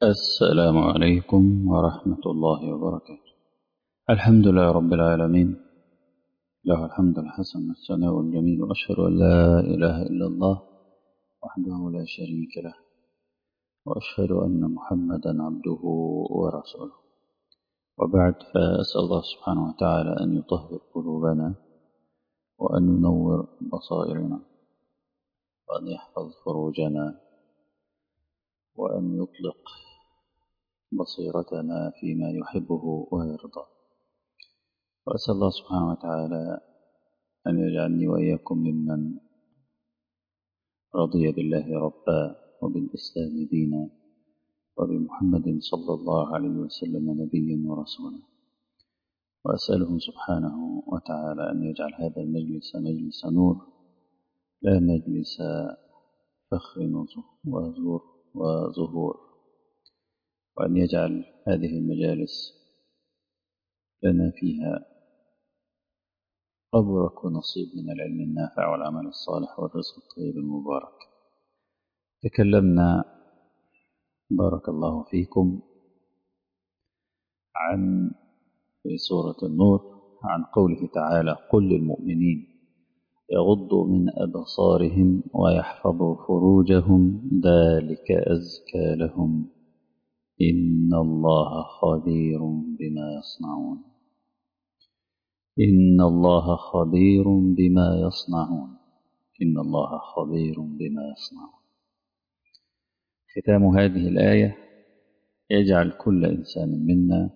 السلام عليكم ورحمة الله وبركاته الحمد لله رب العالمين له الحمد الحسن والثناء الجميل وأشهد أن لا إله إلا الله وحده لا شريك له وأشهد أن محمدا عبده ورسوله وبعد فأسأل الله سبحانه وتعالى أن يطهر قلوبنا وأن ينور بصائرنا وأن يحفظ فروجنا وأن يطلق بصيرتنا فيما يحبه ويرضى وأسأل الله سبحانه وتعالى أن يجعلني وإياكم ممن رضي بالله ربا وبالإسلام دينا وبمحمد صلى الله عليه وسلم نبيا ورسولا وأسأله سبحانه وتعالى أن يجعل هذا المجلس مجلس نور لا مجلس فخر وزور وظهور وأن يجعل هذه المجالس لنا فيها أبرك ونصيب من العلم النافع والعمل الصالح والرزق الطيب المبارك تكلمنا بارك الله فيكم عن في سورة النور عن قوله تعالى قل للمؤمنين يغضوا من أبصارهم ويحفظوا فروجهم ذلك أزكى لهم إن الله خبير بما يصنعون إن الله خبير بما يصنعون إن الله خبير بما يصنعون ختام هذه الآية يجعل كل إنسان منا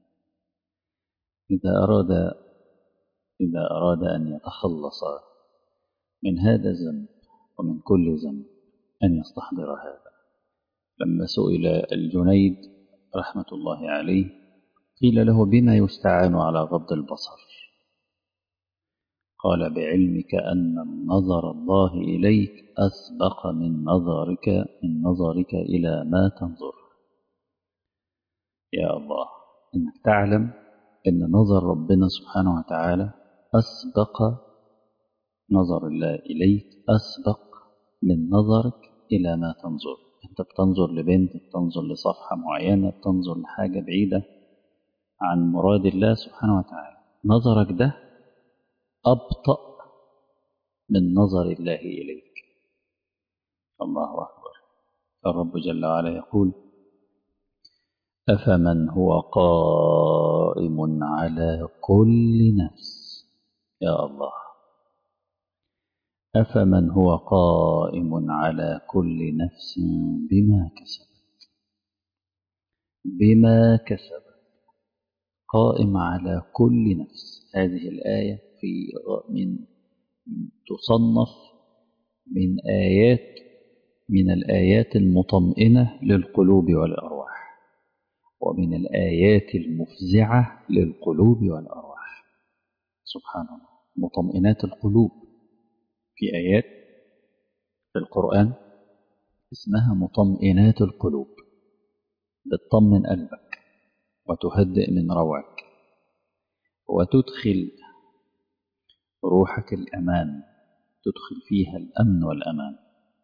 إذا أراد إذا أراد أن يتخلص من هذا الذنب ومن كل ذنب أن يستحضر هذا لما سئل الجنيد رحمة الله عليه قيل له بما يستعان على غض البصر قال بعلمك أن نظر الله إليك أسبق من نظرك من نظرك إلى ما تنظر يا الله إنك تعلم أن نظر ربنا سبحانه وتعالى أسبق نظر الله إليك أسبق من نظرك إلى ما تنظر أنت بتنظر لبنت بتنظر لصفحة معينة بتنظر لحاجة بعيدة عن مراد الله سبحانه وتعالى نظرك ده أبطأ من نظر الله إليك الله أكبر الرب جل وعلا يقول أفمن هو قائم على كل نفس يا الله أفمن هو قائم على كل نفس بما كسبت بما كسبت قائم على كل نفس هذه الآية في من تصنف من آيات من الآيات المطمئنة للقلوب والأرواح ومن الآيات المفزعة للقلوب والأرواح سبحان الله مطمئنات القلوب في آيات في القرآن اسمها مطمئنات القلوب بتطمن قلبك وتهدئ من روعك وتدخل روحك الأمان تدخل فيها الأمن والأمان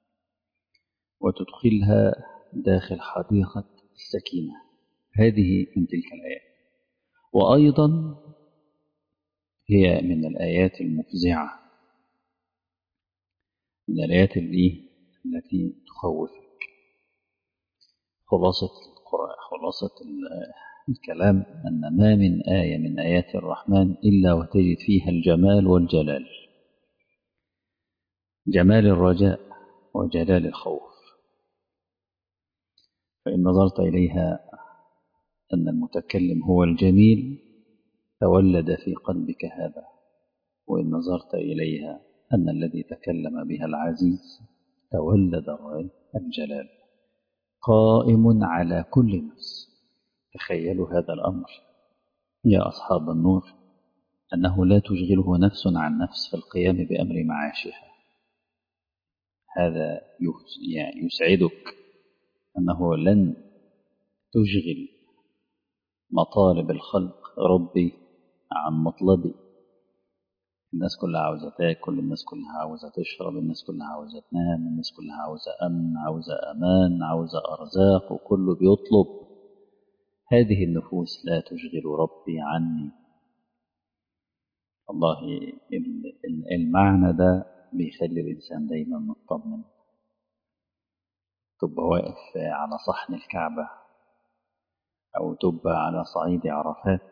وتدخلها داخل حديقة السكينة هذه من تلك الآيات وأيضا هي من الآيات المفزعة من الآيات اللي التي تخوفك خلاصة القرآن خلاصة الكلام أن ما من آية من آيات الرحمن إلا وتجد فيها الجمال والجلال جمال الرجاء وجلال الخوف فإن نظرت إليها أن المتكلم هو الجميل تولد في قلبك هذا وإن نظرت إليها أن الذي تكلم بها العزيز تولد الجلال قائم على كل نفس تخيلوا هذا الأمر يا أصحاب النور أنه لا تشغله نفس عن نفس في القيام بأمر معاشها هذا يعني يسعدك أنه لن تشغل مطالب الخلق ربي عن مطلبي الناس كلها عاوزة تاكل الناس كلها عاوزة تشرب الناس كلها عاوزة تنام الناس كلها عاوزة أمن عاوزة أمان عاوزة أرزاق وكله بيطلب هذه النفوس لا تشغل ربي عني والله المعنى ده بيخلي الإنسان دايما مطمن تبقى واقف على صحن الكعبة أو تبقى على صعيد عرفات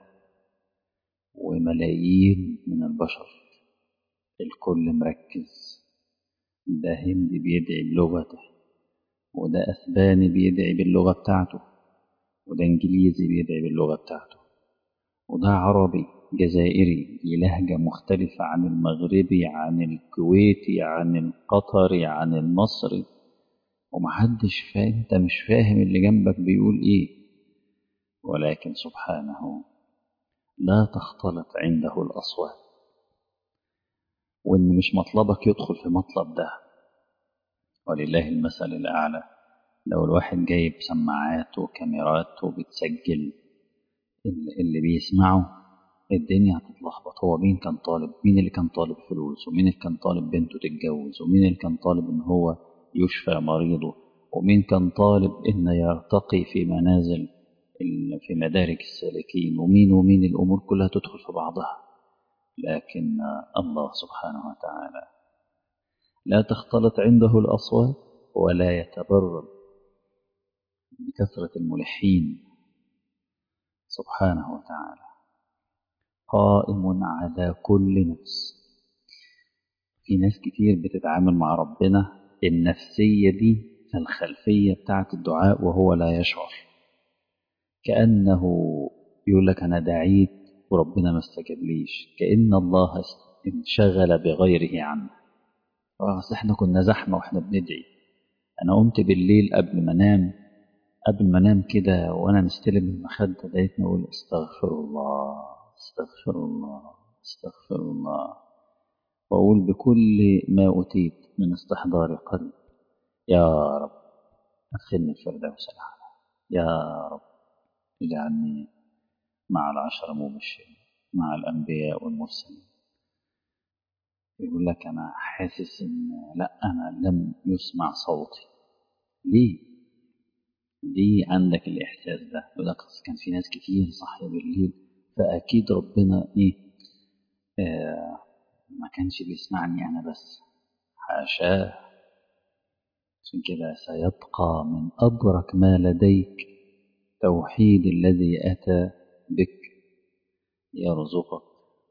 وملايين من البشر الكل مركز ده هندي بيدعي بلغته وده أسباني بيدعي باللغة بتاعته وده إنجليزي بيدعي باللغة بتاعته وده عربي جزائري لهجة مختلفة عن المغربي عن الكويتي عن القطري عن المصري ومحدش فاهم انت مش فاهم اللي جنبك بيقول ايه ولكن سبحانه لا تختلط عنده الأصوات وإن مش مطلبك يدخل في مطلب ده ولله المثل الأعلى لو الواحد جايب سماعات وكاميرات وبتسجل اللي بيسمعه الدنيا هتتلخبط هو مين كان طالب مين اللي كان طالب فلوس ومين اللي كان طالب بنته تتجوز ومين اللي كان طالب ان هو يشفى مريضه ومين كان طالب ان يرتقي في منازل في مدارك السالكين ومين ومين الأمور كلها تدخل في بعضها لكن الله سبحانه وتعالى لا تختلط عنده الأصوات ولا يتبرد بكثرة الملحين سبحانه وتعالى قائم على كل نفس في ناس كتير بتتعامل مع ربنا النفسية دي الخلفية بتاعت الدعاء وهو لا يشعر كأنه يقول لك أنا دعيت وربنا ما استجابليش كأن الله انشغل بغيره عنه بس احنا كنا زحمة واحنا بندعي أنا قمت بالليل قبل ما أنام قبل ما أنام كده وأنا مستلم المخدة لقيتني أقول استغفر الله استغفر الله استغفر الله وأقول بكل ما أوتيت من استحضار قلب يا رب أدخلني الفردوس الأعلى يا رب اجعلني مع العشرة مبشرين مع الأنبياء والمرسلين يقول لك أنا حاسس إن لا أنا لم يسمع صوتي ليه؟ ليه عندك الإحساس ده؟ يقول لك كان في ناس كتير صاحية بالليل فأكيد ربنا إيه؟ آه ما كانش بيسمعني أنا بس حاشاه عشان كده سيبقى من أبرك ما لديك توحيد الذي أتى بك يرزقك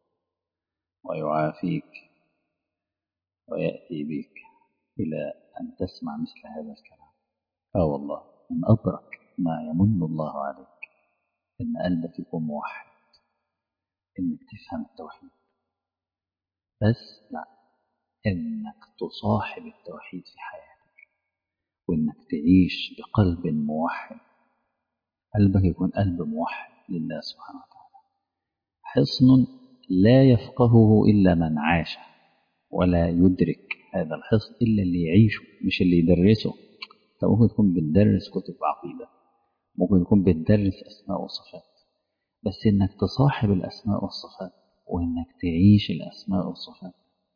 ويعافيك ويأتي بك إلى أن تسمع مثل هذا الكلام آه والله من أبرك ما يمن الله عليك إن قلبك يكون موحد إنك تفهم التوحيد بس لا إنك تصاحب التوحيد في حياتك وإنك تعيش بقلب موحد قلبك يكون قلب موحد لله سبحانه وتعالى حصن لا يفقهه إلا من عاشه ولا يدرك هذا الحصن إلا اللي يعيشه مش اللي يدرسه أنت ممكن تكون بتدرس كتب عقيدة ممكن تكون بتدرس أسماء وصفات بس إنك تصاحب الأسماء والصفات وإنك تعيش الأسماء والصفات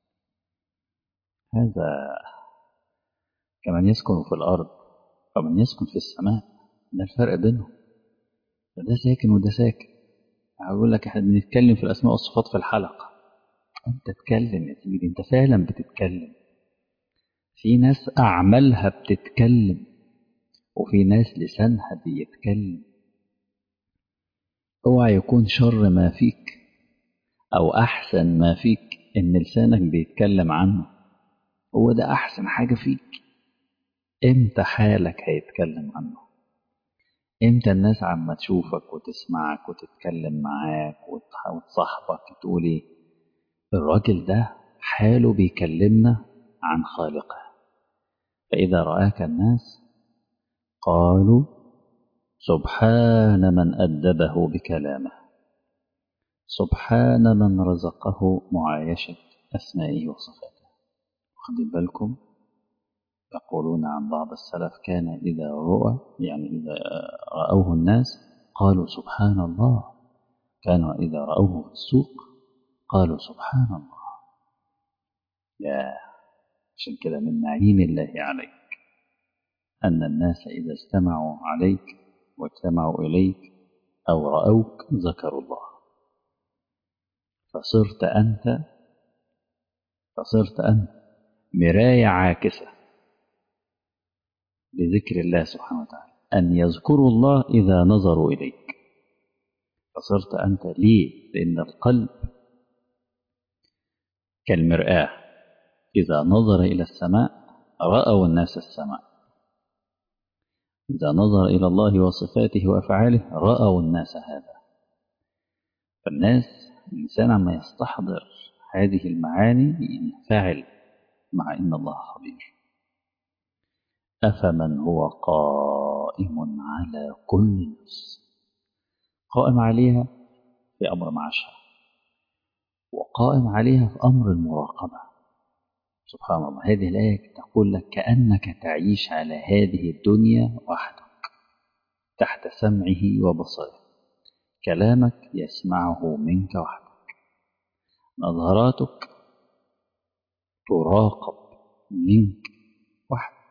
هذا كمن يسكن في الأرض ومن يسكن في السماء ده الفرق بينهم ده ساكن وده ساكن هقول لك احنا بنتكلم في الأسماء والصفات في الحلقة انت تتكلم يا سيدي انت فعلا بتتكلم في ناس أعمالها بتتكلم وفي ناس لسانها بيتكلم اوعى يكون شر ما فيك أو أحسن ما فيك إن لسانك بيتكلم عنه هو ده أحسن حاجة فيك إمتى حالك هيتكلم عنه إمتى الناس عما تشوفك وتسمعك وتتكلم معاك وتصاحبك تقول إيه الراجل ده حاله بيكلمنا عن خالقه فإذا رآك الناس قالوا سبحان من أدبه بكلامه سبحان من رزقه معايشة أسمائه وصفاته واخدين بالكم يقولون عن بعض السلف كان إذا رؤى يعني إذا رأوه الناس قالوا سبحان الله كانوا إذا رأوه في السوق قالوا سبحان الله يا عشان كده من نعيم الله عليك أن الناس إذا استمعوا عليك واجتمعوا إليك أو رأوك ذكروا الله فصرت أنت فصرت أنت مراية عاكسة لذكر الله سبحانه وتعالى أن يذكروا الله إذا نظروا إليك فصرت أنت ليه؟ لأن القلب كالمرآة إذا نظر إلى السماء رأوا الناس السماء إذا نظر إلى الله وصفاته وأفعاله رأوا الناس هذا فالناس الإنسان عما يستحضر هذه المعاني ينفعل مع إن الله خبير أفمن هو قائم على كل نفس قائم عليها في أمر معاشها وقائم عليها في أمر المراقبة سبحان الله هذه الآية تقول لك كأنك تعيش على هذه الدنيا وحدك تحت سمعه وبصره كلامك يسمعه منك وحدك نظراتك تراقب منك وحدك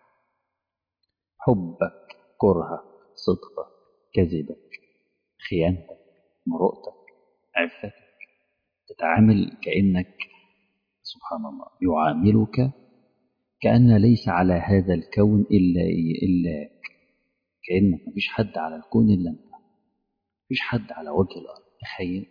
حبك كرهك صدقك كذبك خيانتك مروءتك عفتك تتعامل كأنك سبحان الله يعاملك كأن ليس على هذا الكون إلا إلا كأنك مفيش حد على الكون إلا أنت مفيش حد على وجه الأرض تخيل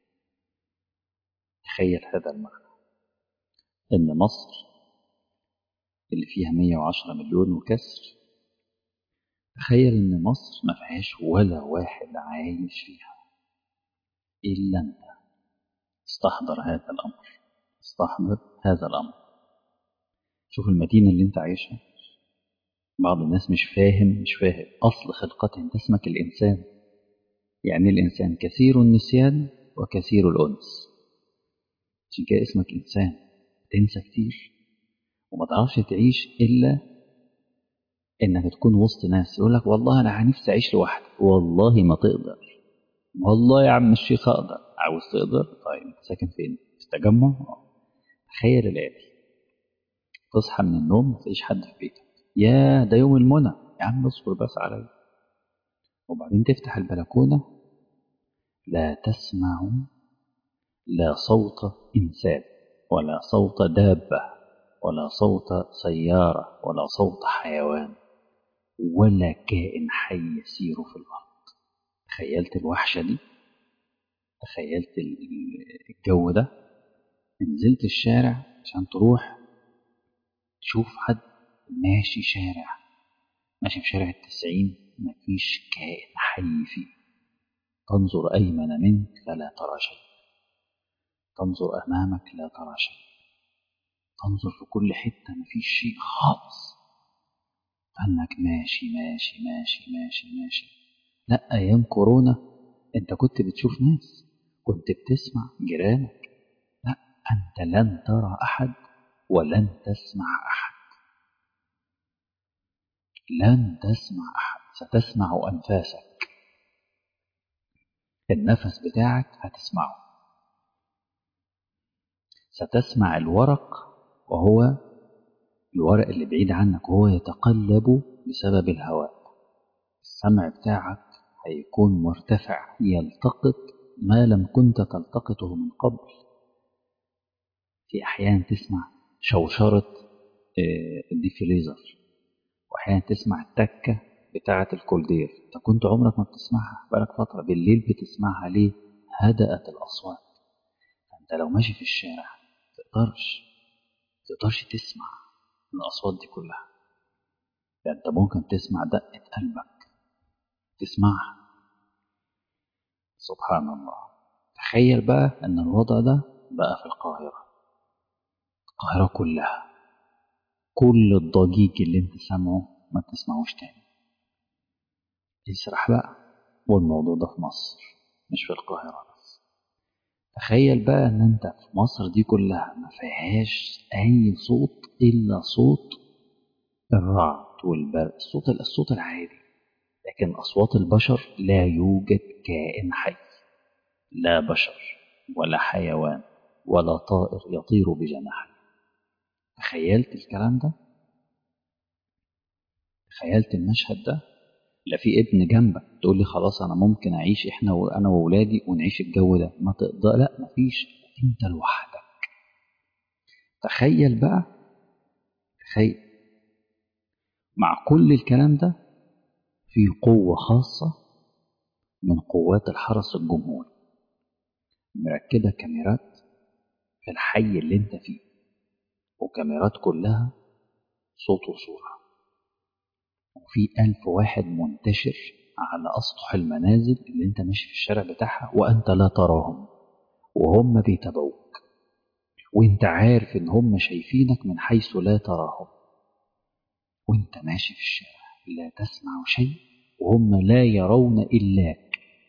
تخيل هذا المعنى إن مصر اللي فيها 110 مليون وكسر تخيل إن مصر ما فيهاش ولا واحد عايش فيها إلا أنت استحضر هذا الأمر استحضر هذا الأمر شوف المدينة اللي أنت عايشها بعض الناس مش فاهم مش فاهم أصل خلقته أنت اسمك الإنسان يعني الإنسان كثير النسيان وكثير الأنس عشان كده اسمك إنسان تنسى كتير وما تعرفش تعيش إلا إنك تكون وسط ناس يقول لك والله أنا نفسي أعيش لوحدي والله ما تقدر والله يا عم الشيخ أقدر عاوز تقدر طيب أنت ساكن فين؟ في التجمع؟ تخيل الآتي تصحى من النوم ما تلاقيش حد في بيتك يا ده يوم المنى يا عم اصبر بس عليا وبعدين تفتح البلكونة لا تسمع لا صوت إنسان ولا صوت دابة ولا صوت سيارة ولا صوت حيوان ولا كائن حي يسير في الأرض تخيلت الوحشة دي تخيلت الجو ده نزلت الشارع عشان تروح تشوف حد ماشي شارع ماشي في شارع التسعين مفيش كائن حي فيه تنظر أيمن منك فلا ترى شيء تنظر أمامك لا ترى شيء تنظر في كل حتة مفيش شيء خالص أنك ماشي ماشي ماشي ماشي ماشي لا أيام كورونا أنت كنت بتشوف ناس كنت بتسمع جيرانك لا أنت لن ترى أحد ولن تسمع أحد لن تسمع أحد ستسمع أنفاسك النفس بتاعك هتسمعه ستسمع الورق وهو الورق اللي بعيد عنك وهو يتقلب بسبب الهواء السمع بتاعك هيكون مرتفع يلتقط ما لم كنت تلتقطه من قبل في أحيان تسمع شوشرة الديفريزر وأحيانا تسمع التكة بتاعة الكولدير أنت كنت عمرك ما بتسمعها بقالك فترة بالليل بتسمعها ليه هدأت الأصوات فأنت لو ماشي في الشارع تقدرش تقدرش تسمع الأصوات دي كلها يعني أنت ممكن تسمع دقة قلبك تسمعها سبحان الله تخيل بقى أن الوضع ده بقى في القاهرة القاهرة كلها كل الضجيج اللي انت سامعه ما تسمعوش تاني اسرح بقى والموضوع ده في مصر مش في القاهرة بس تخيل بقى ان انت في مصر دي كلها ما فيهاش اي صوت الا صوت الرعد والبرق الصوت الصوت العادي لكن اصوات البشر لا يوجد كائن حي لا بشر ولا حيوان ولا طائر يطير بجناحه تخيلت الكلام ده تخيلت المشهد ده لا في ابن جنبك تقول لي خلاص انا ممكن اعيش احنا وانا واولادي ونعيش الجو ده ما تقدر لا مفيش انت لوحدك تخيل بقى تخيل مع كل الكلام ده في قوة خاصة من قوات الحرس الجمهوري مركبة كاميرات في الحي اللي انت فيه وكاميرات كلها صوت وصورة وفي ألف واحد منتشر على أسطح المنازل اللي انت ماشي في الشارع بتاعها وأنت لا تراهم وهم بيتابعوك وانت عارف ان هم شايفينك من حيث لا تراهم وانت ماشي في الشارع لا تسمع شيء وهم لا يرون إلاك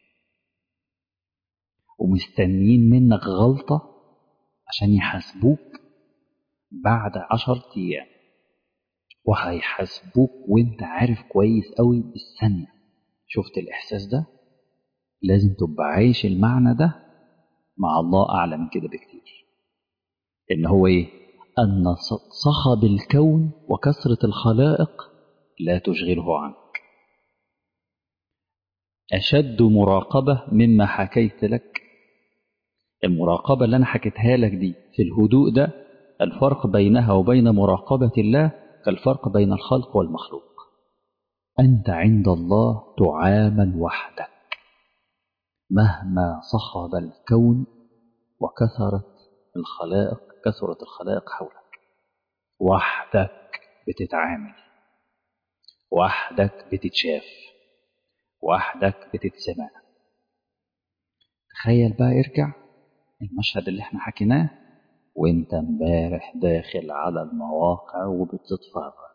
ومستنيين منك غلطة عشان يحاسبوك بعد عشر أيام وهيحاسبوك وانت عارف كويس قوي بالثانية شفت الإحساس ده لازم تبقى عايش المعنى ده مع الله أعلى من كده بكتير إن هو إيه أن صخب الكون وكثرة الخلائق لا تشغله عنك أشد مراقبة مما حكيت لك المراقبة اللي أنا حكيتها لك دي في الهدوء ده الفرق بينها وبين مراقبة الله كالفرق بين الخلق والمخلوق أنت عند الله تعامل وحدك مهما صخب الكون وكثرت الخلائق كثرت الخلائق حولك وحدك بتتعامل وحدك بتتشاف وحدك بتتسمع تخيل بقى ارجع المشهد اللي احنا حكيناه وانت امبارح داخل على المواقع وبتتفرج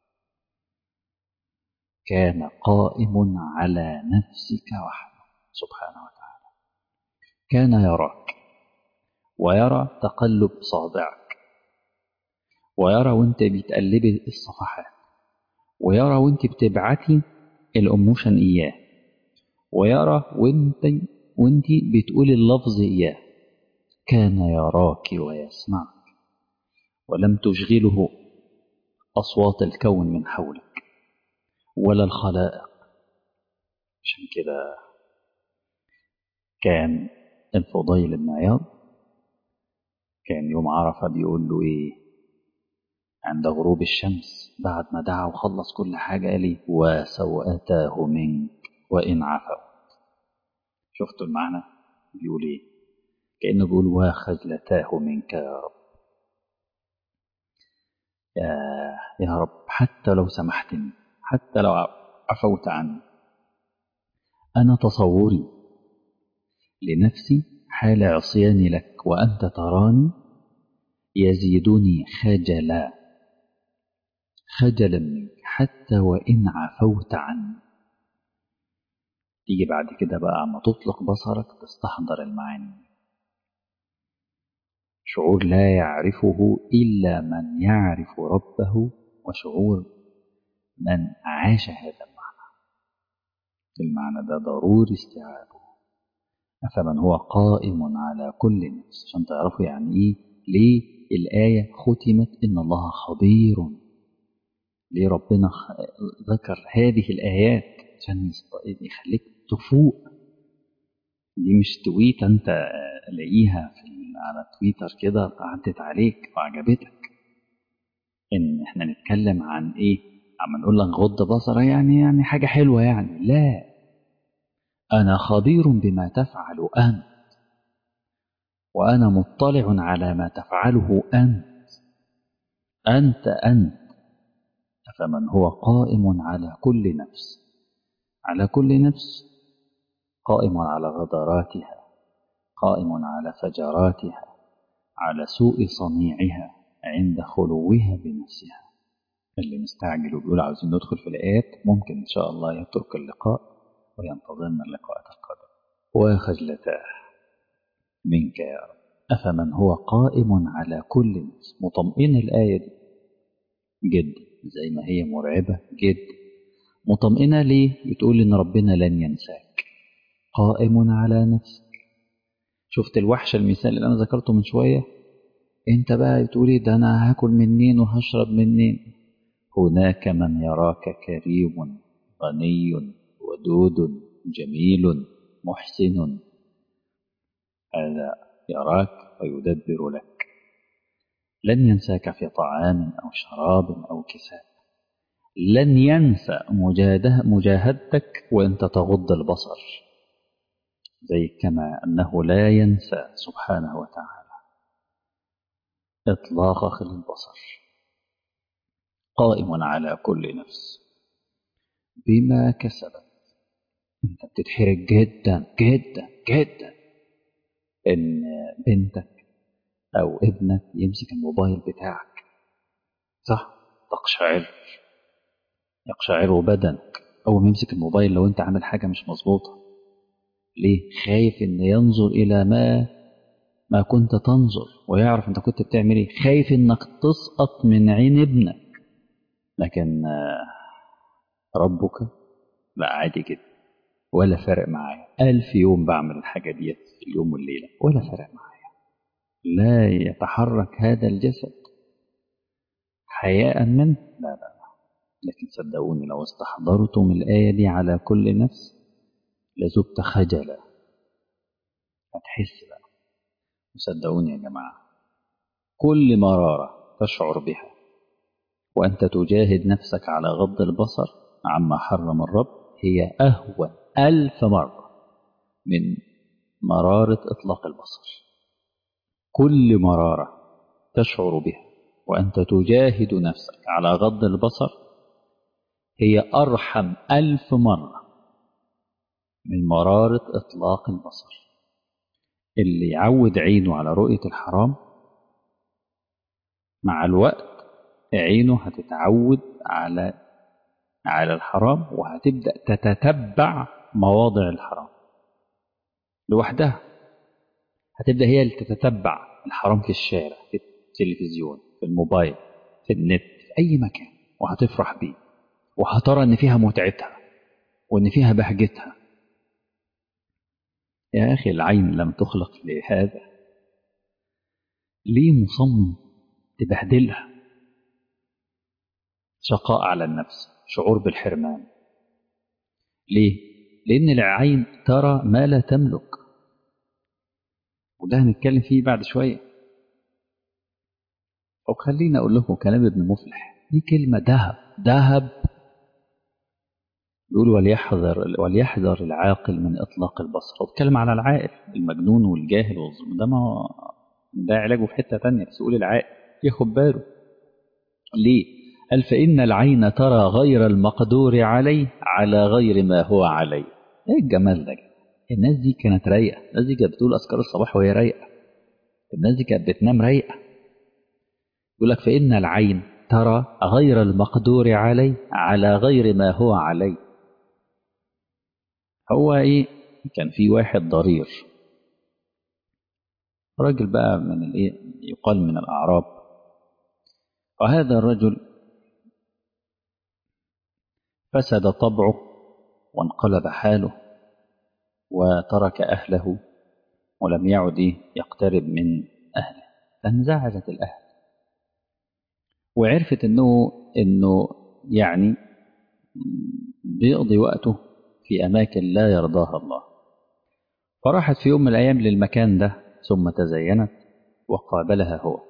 كان قائم على نفسك وحده سبحانه وتعالى كان يراك ويرى تقلب صابعك ويرى وانت بتقلبي الصفحات ويرى وانت بتبعتي الأموشن إياه ويرى وانت وانت بتقولي اللفظ إياه كان يراك ويسمعك ولم تشغله أصوات الكون من حولك ولا الخلائق عشان كده كان الفضيل بن عياض كان يوم عرفة بيقول له إيه عند غروب الشمس بعد ما دعا وخلص كل حاجة قال لي وسوأتاه منك وإن عفوت شفتوا المعنى بيقول إيه كأنه بيقول وخجلتاه منك يا رب يا, يا رب حتى لو سمحتني حتى لو عفوت عني أنا تصوري لنفسي حال عصياني لك وأنت تراني يزيدني خجلا خجلا منك حتى وإن عفوت عني تيجي بعد كده بقى عما تطلق بصرك تستحضر المعاني شعور لا يعرفه إلا من يعرف ربه وشعور من عاش هذا المعنى المعنى ده ضروري استيعابه أفمن هو قائم على كل نفس عشان تعرفوا يعني إيه ليه الآية ختمت إن الله خبير ليه ربنا ذكر هذه الآيات عشان يخليك تفوق دي مش تويت أنت لاقيها في على تويتر كده عدت عليك وعجبتك إن إحنا نتكلم عن إيه عم نقول لك غض بصرة يعني يعني حاجة حلوة يعني لا أنا خبير بما تفعل أنت وأنا مطلع على ما تفعله أنت أنت أنت فمن هو قائم على كل نفس على كل نفس قائم على غدراتها قائم على فجراتها على سوء صنيعها عند خلوها بنفسها اللي مستعجل وبيقول عاوزين ندخل في الآيات ممكن إن شاء الله يترك اللقاء وينتظرنا اللقاءات القادمة وخجلتاه منك يا رب أفمن هو قائم على كل نفس مطمئنة الآية دي جدا زي ما هي مرعبة جدا مطمئنة ليه بتقول إن ربنا لن ينساك قائم على نفسك شفت الوحشة المثال اللي أنا ذكرته من شوية انت بقى بتقولي ده انا هاكل منين وهشرب منين هناك من يراك كريم غني ودود جميل محسن هذا يراك ويدبر لك لن ينساك في طعام أو شراب أو كساء لن ينسى مجاهدتك وانت تغض البصر زي كما أنه لا ينسى سبحانه وتعالى إطلاقك للبصر قائم على كل نفس بما كسبت انت بتتحرج جدا جدا جدا ان بنتك او ابنك يمسك الموبايل بتاعك صح تقشعر يقشعر بدنك اول ما يمسك الموبايل لو انت عامل حاجه مش مظبوطه ليه خايف ان ينظر الى ما ما كنت تنظر ويعرف انت كنت بتعمل ايه خايف انك تسقط من عين ابنك لكن ربك لا عادي جدا ولا فارق معايا ألف يوم بعمل الحاجة دي في اليوم والليلة ولا فارق معايا لا يتحرك هذا الجسد حياء منه لا لا لا لكن صدقوني لو استحضرتم الآية دي على كل نفس لزبت خجلا هتحس بقى وصدقوني يا جماعة كل مرارة تشعر بها وأنت تجاهد نفسك على غض البصر عما حرم الرب هي أهون ألف مرة من مرارة إطلاق البصر كل مرارة تشعر بها وأنت تجاهد نفسك على غض البصر هي أرحم ألف مرة من مرارة إطلاق البصر اللي يعود عينه على رؤية الحرام مع الوقت عينه هتتعود على على الحرام وهتبدأ تتتبع مواضع الحرام لوحدها هتبدأ هي اللي تتتبع الحرام في الشارع في التلفزيون في الموبايل في النت في أي مكان وهتفرح بيه وهترى إن فيها متعتها وإن فيها بهجتها يا أخي العين لم تخلق لهذا ليه مصمم تبهدلها شقاء على النفس شعور بالحرمان ليه؟ لأن العين ترى ما لا تملك وده هنتكلم فيه بعد شوية أو خلينا أقول لكم كلام ابن مفلح دي كلمة ذهب ذهب يقول وليحذر وليحذر العاقل من إطلاق البصر هو بيتكلم على العاقل المجنون والجاهل والظلم ده ما ده علاجه في حتة تانية بس يقول العاقل ياخد باله ليه؟ قال فإن العين ترى غير المقدور عليه على غير ما هو عليه ايه الجمال ده الناس دي كانت رايقة الناس دي كانت بتقول أذكار الصباح وهي رايقة الناس دي كانت بتنام رايقة يقول لك فإن العين ترى غير المقدور عليه على غير ما هو عليه هو ايه كان في واحد ضرير راجل بقى من الايه يقال من الأعراب وهذا الرجل فسد طبعه وانقلب حاله وترك أهله ولم يعد يقترب من أهله فانزعجت الأهل وعرفت أنه, إنه يعني بيقضي وقته في أماكن لا يرضاها الله فراحت في يوم من الأيام للمكان ده ثم تزينت وقابلها هو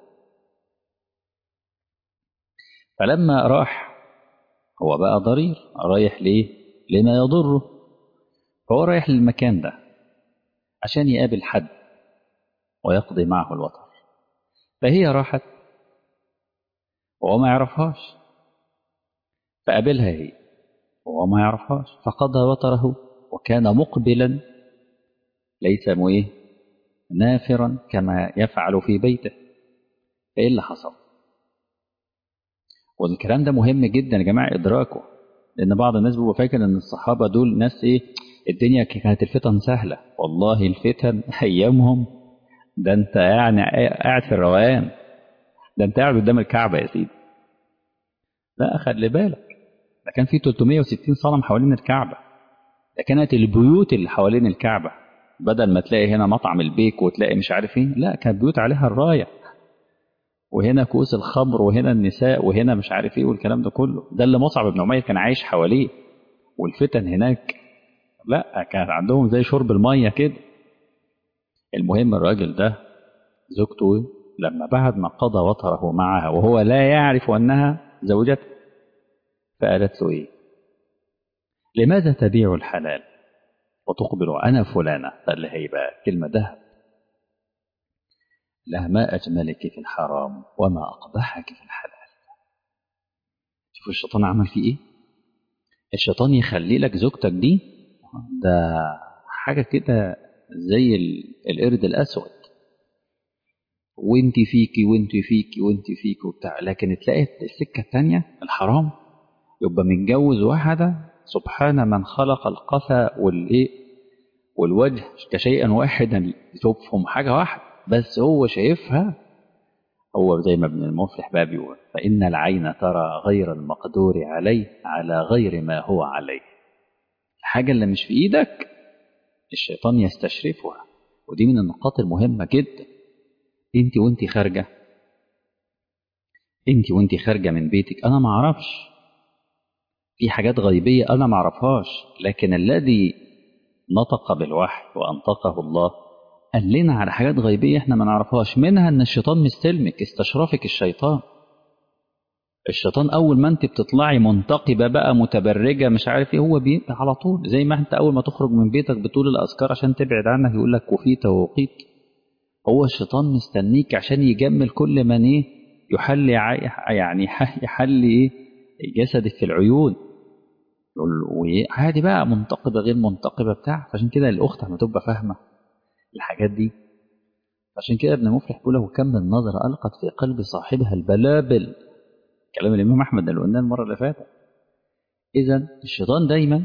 فلما راح هو بقى ضرير رايح ليه لما يضره فهو رايح للمكان ده عشان يقابل حد ويقضي معه الوطر فهي راحت وهو ما يعرفهاش فقابلها هي وهو ما يعرفهاش فقضى وطره وكان مقبلا ليس ايه نافرا كما يفعل في بيته فايه اللي حصل والكلام ده مهم جدا يا جماعه ادراكه لان بعض الناس بيبقى فاكر ان الصحابه دول ناس ايه الدنيا كانت الفتن سهله والله الفتن ايامهم ده انت يعني قاعد في الروقان ده انت قاعد قدام الكعبه يا سيدي لا خلي بالك ده كان في 360 صنم حوالين الكعبه ده كانت البيوت اللي حوالين الكعبه بدل ما تلاقي هنا مطعم البيك وتلاقي مش عارف ايه لا كانت بيوت عليها الرايه وهنا كؤوس الخمر وهنا النساء وهنا مش عارف ايه والكلام ده كله ده اللي مصعب بن عمير كان عايش حواليه والفتن هناك لا كانت عندهم زي شرب الميه كده المهم الراجل ده زوجته لما بعد ما قضى وطره معها وهو لا يعرف انها زوجته فقالت له ايه لماذا تبيع الحلال وتقبل انا فلانه قال لها ايه بقى كلمه ذهب لا ما أجملك في الحرام وما أقبحك في الحلال شوف الشيطان عمل فيه إيه الشيطان يخلي لك زوجتك دي ده حاجة كده زي القرد الأسود وانت فيكي وانت فيكي وانت فيكي وبتاع لكن تلاقي السكة الثانية الحرام يبقى متجوز واحدة سبحان من خلق القفا والايه والوجه كشيئا واحدا يشوفهم حاجة واحدة بس هو شايفها هو زي ما ابن المفلح بقى بيقول فإن العين ترى غير المقدور عليه على غير ما هو عليه الحاجة اللي مش في إيدك الشيطان يستشرفها ودي من النقاط المهمة جدا انت وانت خارجة انت وانت خارجة من بيتك انا ما اعرفش في حاجات غيبية انا ما اعرفهاش لكن الذي نطق بالوحي وانطقه الله قال لنا على حاجات غيبية احنا ما نعرفهاش منها ان الشيطان مستلمك استشرفك الشيطان الشيطان اول ما انت بتطلعي منتقبة بقى متبرجة مش عارف ايه هو بيبقى على طول زي ما انت اول ما تخرج من بيتك بتقول الاذكار عشان تبعد عنك يقول لك كفيت ووقيت هو الشيطان مستنيك عشان يجمل كل من ايه يحلي يعني يحلي ايه جسدك في العيون عادي بقى منتقبة غير منتقبة بتاع فعشان كده الأخت لما تبقى فاهمة الحاجات دي عشان كده ابن مفلح بيقول له كم من نظرة ألقت في قلب صاحبها البلابل كلام الإمام أحمد اللي قلناه المرة اللي فاتت إذا الشيطان دايما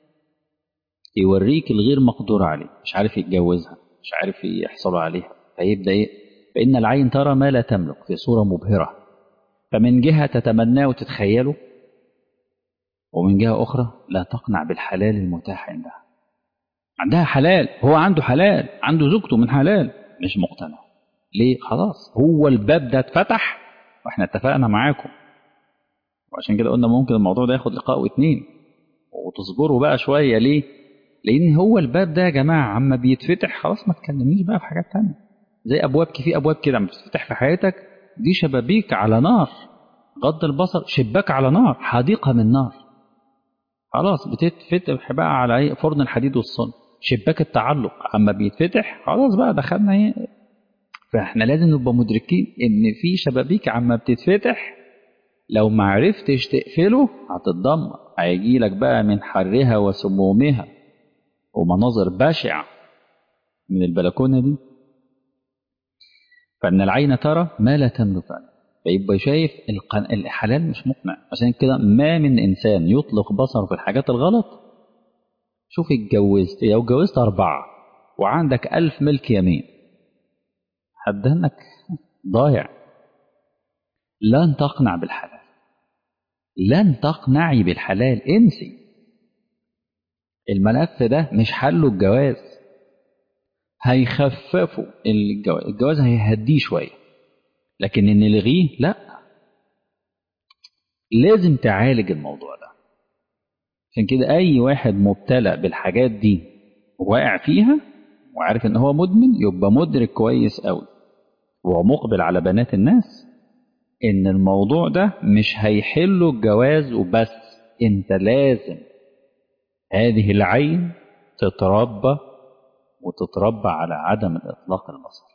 يوريك الغير مقدور عليه مش عارف يتجوزها مش عارف يحصل عليها فيبدأ إيه فإن العين ترى ما لا تملك في صورة مبهرة فمن جهة تتمناه وتتخيله ومن جهة أخرى لا تقنع بالحلال المتاح عندها عندها حلال هو عنده حلال عنده زوجته من حلال مش مقتنع ليه خلاص هو الباب ده اتفتح واحنا اتفقنا معاكم وعشان كده قلنا ممكن الموضوع ده ياخد لقاء واتنين وتصبروا بقى شوية ليه لان هو الباب ده يا جماعة عما بيتفتح خلاص ما تكلمنيش بقى في حاجات تانية زي ابواب في ابواب كده عم بتفتح في حياتك دي شبابيك على نار غض البصر شباك على نار حديقة من نار خلاص بتتفتح بقى على ايه فرن الحديد والصلب شباك التعلق اما بيتفتح خلاص بقى دخلنا ايه فاحنا لازم نبقى مدركين ان في شبابيك عما بتتفتح لو ما عرفتش تقفله هتتدمر هيجي لك بقى من حرها وسمومها ومناظر بشعة من البلكونة دي فإن العين ترى ما لا تملك فيبقى شايف الحلال مش مقنع عشان كده ما من إنسان يطلق بصره في الحاجات الغلط شوف اتجوزت لو اتجوزت أربعة وعندك ألف ملك يمين هدهنك ضايع لن تقنع بالحلال لن تقنعي بالحلال انسي الملف ده مش حله الجواز هيخففوا الجواز الجواز هيهديه شوية لكن ان نلغيه لا لازم تعالج الموضوع ده عشان كده اي واحد مبتلى بالحاجات دي واقع فيها وعارف ان هو مدمن يبقى مدرك كويس قوي ومقبل على بنات الناس ان الموضوع ده مش هيحله الجواز وبس انت لازم هذه العين تتربى وتتربى على عدم الإطلاق البصر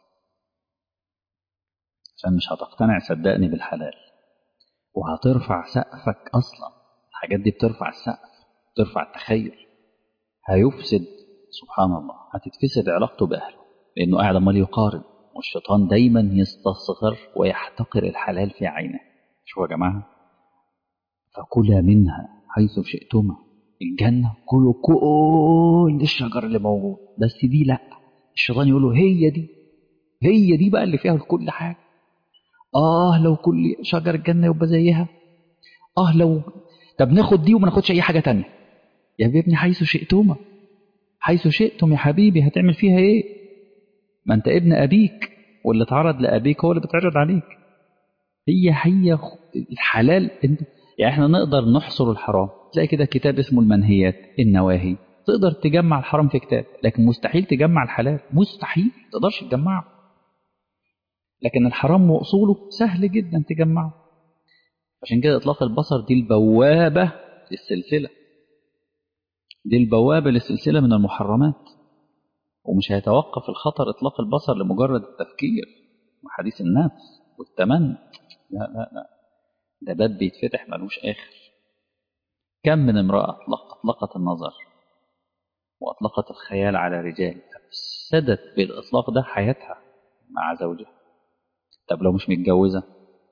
عشان مش هتقتنع صدقني بالحلال وهترفع سقفك أصلا الحاجات دي بترفع السقف بترفع التخيل هيفسد سبحان الله هتتفسد علاقته بأهله لأنه قاعد عمال يقارن والشيطان دايما يستصغر ويحتقر الحلال في عينه شو يا جماعة فكلا منها حيث شئتما الجنة كله كل الشجر اللي موجود بس دي لا الشيطان يقول له هي دي هي دي بقى اللي فيها كل حاجة آه لو كل شجر الجنة يبقى زيها آه لو طب ناخد دي وما ناخدش أي حاجة تانية يا ابني حيث شئتما حيث شئتم يا حبيبي هتعمل فيها إيه ما أنت ابن أبيك واللي اتعرض لأبيك هو اللي بتعرض عليك هي هي الحلال انت يعني احنا نقدر نحصر الحرام تلاقي كده كتاب اسمه المنهيات النواهي تقدر تجمع الحرام في كتاب لكن مستحيل تجمع الحلال مستحيل ما تقدرش تجمعه لكن الحرام واصوله سهل جدا تجمعه عشان كده اطلاق البصر دي البوابه للسلسله دي البوابه للسلسله من المحرمات ومش هيتوقف الخطر اطلاق البصر لمجرد التفكير وحديث النفس والتمني لا لا لا ده باب بيتفتح ملوش اخر كم من امراه اطلق اطلقت النظر واطلقت الخيال على رجال افسدت بالاطلاق ده حياتها مع زوجها طب لو مش متجوزه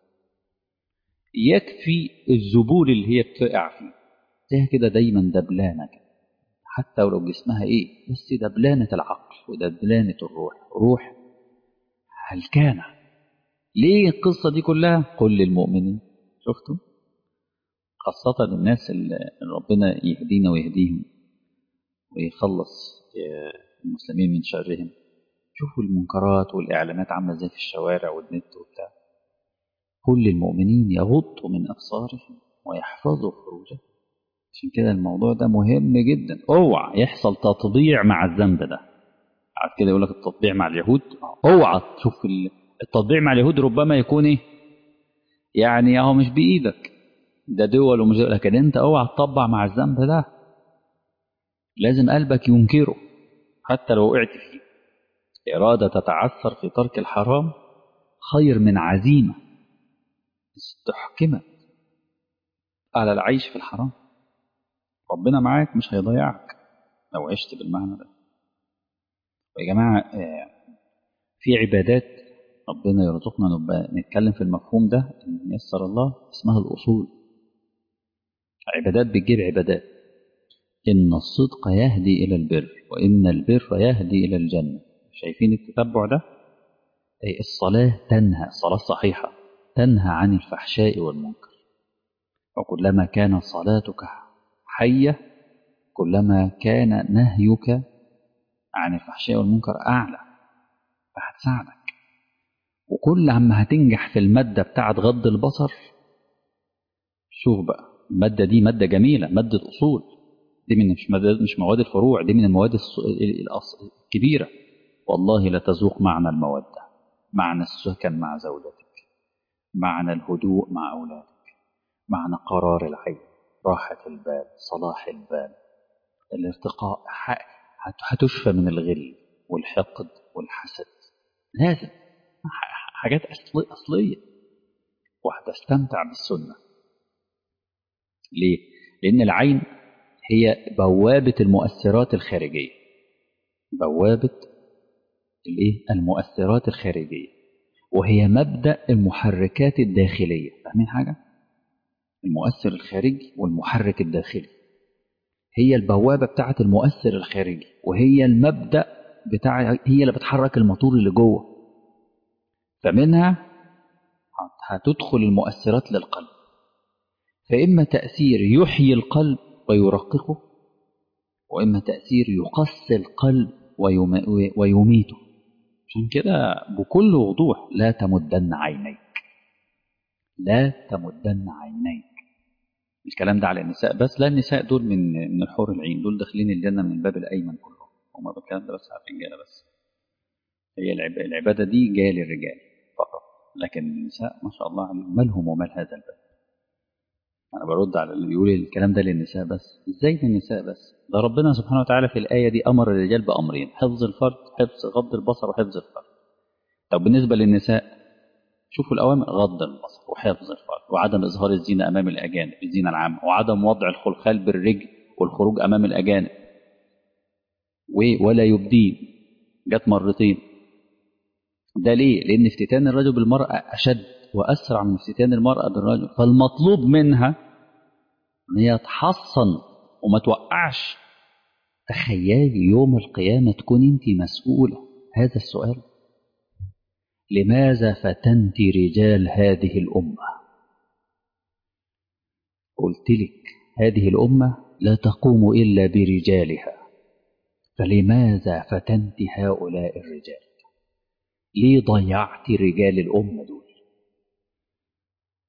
يكفي الذبول اللي هي بتقع فيه تلاقيها كده دايما دبلانه كده حتى ولو جسمها ايه بس دبلانه العقل ودبلانه الروح روح هلكانه ليه القصه دي كلها كل المؤمنين شفتوا خاصة الناس اللي ربنا يهدينا ويهديهم ويخلص المسلمين من شرهم شوفوا المنكرات والإعلانات عاملة ازاي في الشوارع والنت وبتاع كل المؤمنين يغضوا من أبصارهم ويحفظوا فروجهم عشان كده الموضوع ده مهم جدا اوعى يحصل تطبيع مع الذنب ده عارف كده يقول لك التطبيع مع اليهود اوعى تشوف التطبيع مع اليهود ربما يكون ايه يعني اهو مش بايدك ده دول ومش لكن انت اوعى تطبع مع الذنب ده لازم قلبك ينكره حتى لو وقعت فيه إرادة تتعثر في ترك الحرام خير من عزيمة استحكمت على العيش في الحرام ربنا معاك مش هيضيعك لو عشت بالمعنى ده ويا جماعة في عبادات ربنا يرزقنا نبقى نتكلم في المفهوم ده إن يسر الله اسمها الأصول عبادات بتجيب عبادات إن الصدق يهدي إلى البر وإن البر يهدي إلى الجنة شايفين التتبع ده أي الصلاة تنهى الصلاة الصحيحة تنهى عن الفحشاء والمنكر وكلما كان صلاتك حية كلما كان نهيك عن الفحشاء والمنكر أعلى فهتساعدك وكل عما هتنجح في المادة بتاعت غض البصر شوف بقى المادة دي مادة جميلة مادة أصول دي من مش, مش مواد الفروع دي من المواد الكبيرة والله لتذوق معنى المودة معنى السكن مع زوجتك معنى الهدوء مع أولادك معنى قرار العين راحة البال صلاح البال الارتقاء هتشفى من الغل والحقد والحسد لازم حاجات أصلية وهتستمتع بالسنة ليه؟ لأن العين هي بوابة المؤثرات الخارجية بوابة الايه المؤثرات الخارجية وهي مبدأ المحركات الداخلية فاهمين حاجة المؤثر الخارجي والمحرك الداخلي هي البوابة بتاعة المؤثر الخارجي وهي المبدأ بتاع هي اللي بتحرك الموتور اللي جوه فمنها هتدخل المؤثرات للقلب فإما تأثير يحيي القلب ويرققه وإما تأثير يقسي القلب ويميته عشان كده بكل وضوح لا تمدن عينيك لا تمدن عينيك الكلام ده على النساء بس لا النساء دول من من الحور العين دول داخلين الجنة من الباب الأيمن كلهم هما بالكلام ده بس على الرجالة بس هي العبادة دي جاية للرجال فقط لكن النساء ما شاء الله عليهم مالهم ومال هذا الباب أنا برد على اللي بيقول الكلام ده للنساء بس إزاي للنساء بس ده ربنا سبحانه وتعالى في الآية دي أمر الرجال بأمرين حفظ الفرد حفظ غض البصر وحفظ الفرد طب بالنسبة للنساء شوفوا الأوامر غض البصر وحفظ الفرد وعدم إظهار الزينة أمام الأجانب الزينة العامة وعدم وضع الخلخال بالرجل والخروج أمام الأجانب ولا يبدين جت مرتين ده ليه؟ لأن افتتان الرجل بالمرأة أشد وأسرع من افتتان المرأة بالرجل فالمطلوب منها أن هي تحصن وما توقعش تخيلي يوم القيامة تكون أنت مسؤولة هذا السؤال لماذا فتنت رجال هذه الأمة قلت لك هذه الأمة لا تقوم إلا برجالها فلماذا فتنت هؤلاء الرجال ليه ضيعت رجال الأمة دول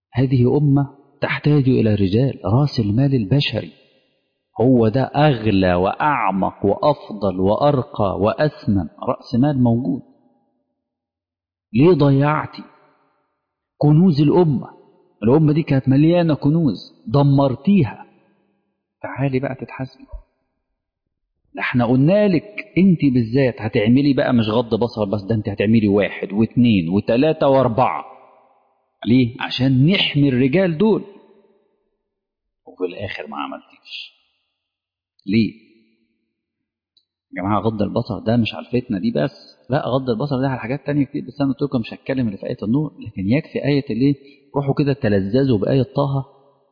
هذه أمة تحتاج إلى رجال راس المال البشري هو ده أغلى وأعمق وأفضل وأرقى وأثمن رأس مال موجود ليه ضيعتي كنوز الأمة الأمة دي كانت مليانة كنوز دمرتيها تعالي بقى تتحاسبي ده احنا قلنا لك انت بالذات هتعملي بقى مش غض بصر بس ده انت هتعملي واحد واثنين وثلاثة واربعة ليه؟ عشان نحمي الرجال دول وفي الآخر ما عملتيش ليه؟ يا جماعة غض البصر ده مش على الفتنة دي بس لا غض البصر ده على حاجات تانية كتير بس أنا قلت لكم مش هتكلم اللي في آية النور لكن يكفي آية اللي روحوا كده تلذذوا بآية طه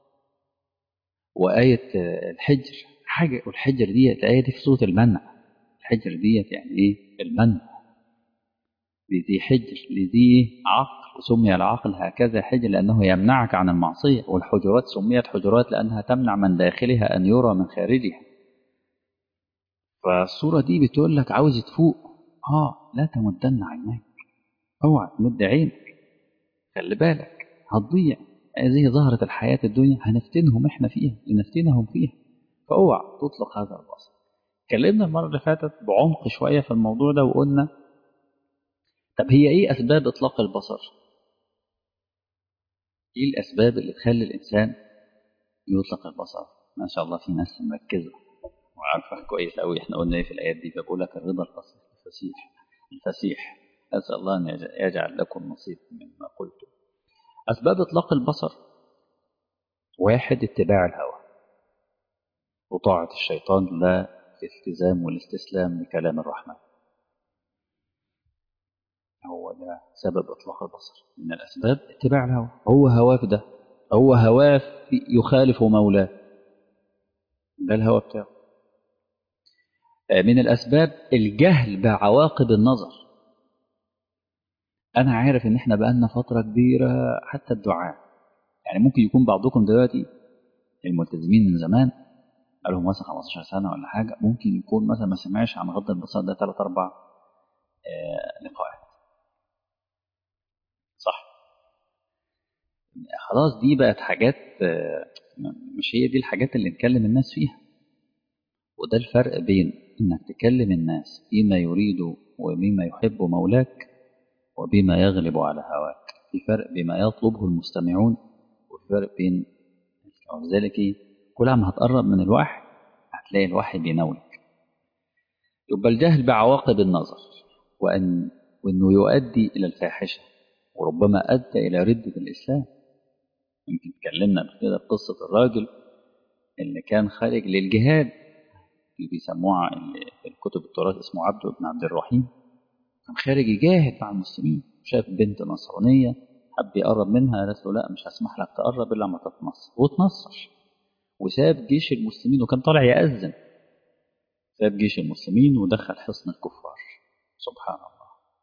وآية الحجر حاجة والحجر ديت الآية دي في سورة المنع الحجر ديت يعني إيه؟ المنع لذي حجر لذي عقل وسمي العقل هكذا حجر لأنه يمنعك عن المعصية والحجرات سميت حجرات لأنها تمنع من داخلها أن يرى من خارجها فالصورة دي بتقول لك عاوز تفوق آه لا تمدن عينيك اوعى تمد عينك خلي بالك هتضيع هذه ظهرت الحياة الدنيا هنفتنهم احنا فيها لنفتنهم فيها فاوعى تطلق هذا البصر اتكلمنا المرة اللي فاتت بعمق شوية في الموضوع ده وقلنا طب هي ايه اسباب اطلاق البصر ايه الاسباب اللي تخلي الانسان يطلق البصر ما شاء الله في ناس مركزه وعارفه كويس قوي احنا قلنا ايه في الايات دي فبقول لك الرضا الفصيح الفسيح الفسيح اسال الله ان يجعل لكم نصيب مما قلت اسباب اطلاق البصر واحد اتباع الهوى وطاعه الشيطان لا الالتزام والاستسلام لكلام الرحمن هو ده سبب إطلاق البصر من الأسباب اتباع الهوى هو هواه في ده هو هواه يخالف مولاه ده الهوى بتاعه من الأسباب الجهل بعواقب النظر أنا عارف إن إحنا بقالنا فترة كبيرة حتى الدعاء يعني ممكن يكون بعضكم دلوقتي الملتزمين من زمان قالهم مثلا 15 سنة ولا حاجة ممكن يكون مثلا ما سمعش عن غض البصر ده ثلاث أربع آه لقاءات صح خلاص دي بقت حاجات مش هي دي الحاجات اللي نكلم الناس فيها وده الفرق بين انك تكلم الناس فيما يريد وبما يحب مولاك وبما يغلب على هواك في فرق بما يطلبه المستمعون وفي فرق بين ولذلك كل ما هتقرب من الوحي هتلاقي الوحي بيناولك يبقى الجهل بعواقب النظر وأن وأنه يؤدي إلى الفاحشة وربما أدى إلى ردة الإسلام يمكن تكلمنا قبل كده بقصة الراجل اللي كان خارج للجهاد اللي بيسموها اللي في الكتب التراث اسمه عبد بن عبد الرحيم كان خارج يجاهد مع المسلمين شاف بنت نصرانية حب يقرب منها قالت له لا مش هسمح لك تقرب إلا ما تتنصر وتنصر وساب جيش المسلمين وكان طالع يأذن ساب جيش المسلمين ودخل حصن الكفار سبحان الله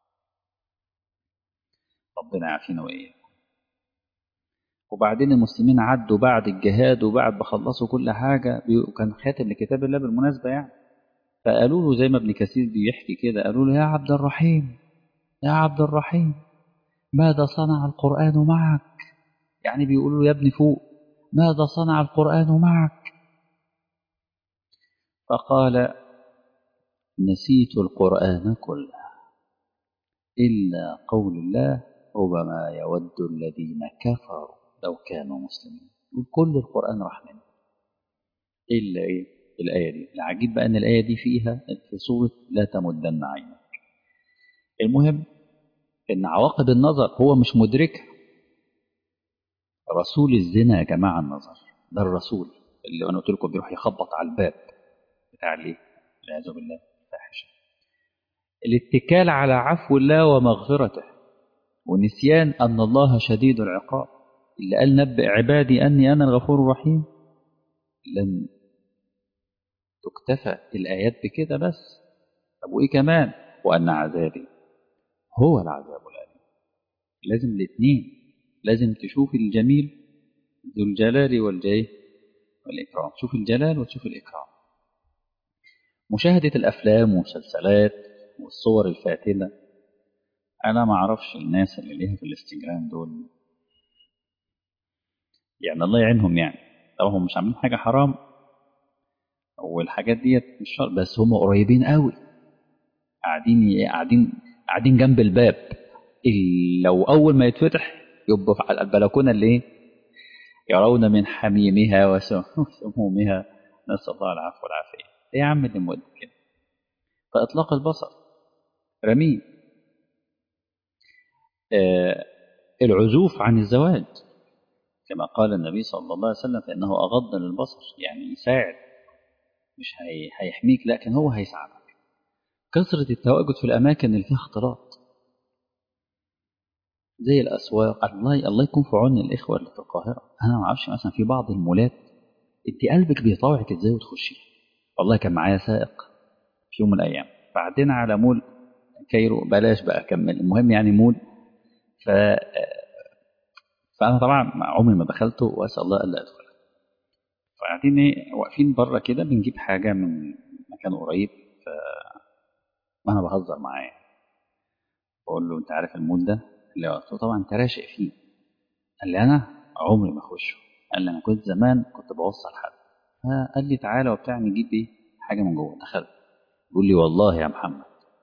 ربنا يعافينا وإياكم وبعدين المسلمين عدوا بعد الجهاد وبعد ما خلصوا كل حاجة وكان خاتم لكتاب الله بالمناسبة يعني فقالوا له زي ما ابن كثير بيحكي كده قالوا له يا عبد الرحيم يا عبد الرحيم ماذا صنع القرآن معك يعني بيقولوا له يا ابني فوق ماذا صنع القرآن معك فقال نسيت القرآن كله إلا قول الله ربما يود الذين كفروا لو كانوا مسلمين كل القرآن راح منه إلا إيه الآية دي العجيب بقى أن الآية دي فيها في سورة لا تمدن عينك المهم أن عواقب النظر هو مش مدركها رسول الزنا يا جماعة النظر ده الرسول اللي أنا قلت لكم بيروح يخبط على الباب بتاع ليه والعياذ بالله فاحشة الاتكال على عفو الله ومغفرته ونسيان أن الله شديد العقاب اللي قال نبئ عبادي أني أنا الغفور الرحيم لن تكتفى الآيات بكده بس طب وإيه كمان وأن عذابي هو العذاب الأليم لازم الاثنين لازم تشوف الجميل ذو الجلال والجيه والإكرام تشوف الجلال وتشوف الإكرام مشاهدة الأفلام والمسلسلات والصور الفاتنة أنا ما أعرفش الناس اللي ليها في الانستجرام دول يعني الله يعينهم يعني طبعا هم مش عاملين حاجة حرام والحاجات ديت مش شرط بس هم قريبين قوي قاعدين قاعدين قاعدين جنب الباب لو أول ما يتفتح يبقوا على البلكونة اللي ايه يرون من حميمها وسمومها نسأل الله العفو والعافية ايه يا عم اللي مود كده فإطلاق البصر رميم آه العزوف عن الزواج كما قال النبي صلى الله عليه وسلم فإنه أغض للبصر يعني يساعد مش هي هيحميك لكن هو هيساعدك كثرة التواجد في الأماكن اللي فيها اختلاط زي الأسواق الله الله يكون في عون الإخوة اللي في القاهرة أنا ما أعرفش مثلا في بعض المولات أنت قلبك بيطاوعك إزاي وتخشي والله كان معايا سائق في يوم من الأيام بعدين على مول كايرو بلاش بقى أكمل المهم يعني مول ف فأنا طبعا عمري ما دخلته وأسأل الله ألا أدخل فقاعدين إيه واقفين بره كده بنجيب حاجة من مكان قريب ف وأنا بهزر معاه بقول له أنت عارف المول ده؟ قال لي قلت له طبعا أنت راشق فيه قال لي أنا عمري ما أخشه قال لي أنا كنت زمان كنت بوصل حد فقال لي تعالى وبتاع نجيب إيه حاجة من جوه دخلت بيقول لي والله يا محمد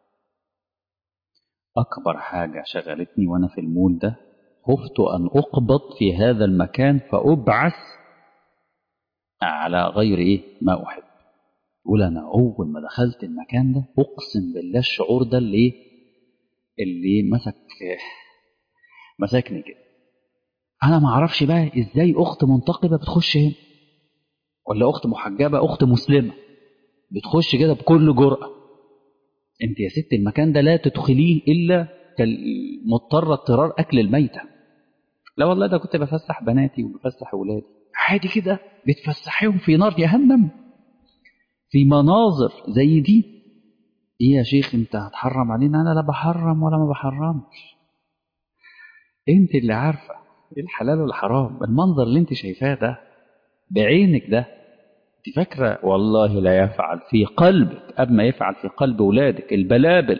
أكبر حاجة شغلتني وأنا في المول ده خفت أن أقبض في هذا المكان فأبعث على غير إيه ما أحب يقول أنا أول ما دخلت المكان ده أقسم بالله الشعور ده اللي إيه اللي مسك مسكني كده أنا ما أعرفش بقى إزاي أخت منتقبة بتخش هنا ولا أخت محجبة أخت مسلمة بتخش كده بكل جرأة أنت يا ست المكان ده لا تدخليه إلا مضطرة اضطرار أكل الميتة لا والله ده كنت بفسح بناتي وبفسح أولادي عادي كده بتفسحيهم في نار جهنم في مناظر زي دي ايه يا شيخ انت هتحرم علينا انا لا بحرم ولا ما بحرمش انت اللي عارفه ايه الحلال والحرام المنظر اللي انت شايفاه ده بعينك ده انت فاكره والله لا يفعل في قلبك قبل ما يفعل في قلب اولادك البلابل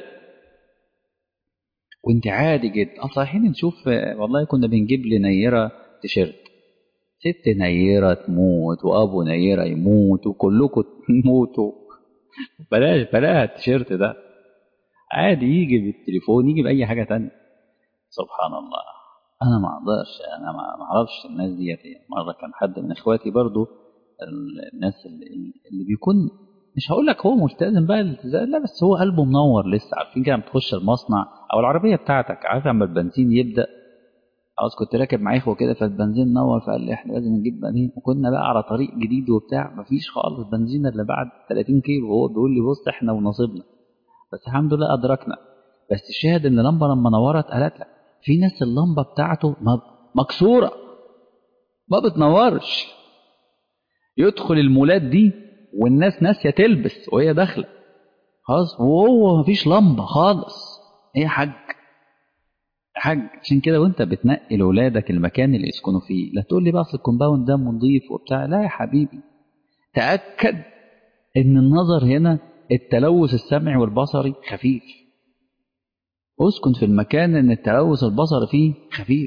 وانت عادي جدا اصلا حين نشوف والله كنا بنجيب لنيره تيشيرت ست نيره تموت وابو نيره يموت وكلكم تموتوا بلاش بلاش التيشيرت ده عادي يجي بالتليفون يجي باي حاجه تانية سبحان الله انا ما اقدرش انا ما اعرفش الناس ديت مره كان حد من اخواتي برضو الناس اللي, اللي بيكون مش هقول لك هو ملتزم بقى لا بس هو قلبه منور لسه عارفين كده بتخش المصنع او العربيه بتاعتك عارف لما البنزين يبدا عاوز كنت راكب مع اخوه كده فالبنزين نور فقال لي احنا لازم نجيب بنزين وكنا بقى على طريق جديد وبتاع مفيش خالص بنزين الا بعد 30 كيلو وهو بيقول لي بص احنا ونصيبنا بس الحمد لله ادركنا بس الشاهد ان اللمبه لما نورت قالت لك في ناس اللمبه بتاعته مكسوره ما بتنورش يدخل المولات دي والناس ناسيه تلبس وهي داخله خلاص وهو مفيش لمبه خالص ايه يا حاج حاج عشان كده وانت بتنقي لاولادك المكان اللي يسكنوا فيه لا تقول لي بقى اصل الكومباوند ده نظيف وبتاع لا يا حبيبي تاكد ان النظر هنا التلوث السمعي والبصري خفيف اسكن في المكان ان التلوث البصري فيه خفيف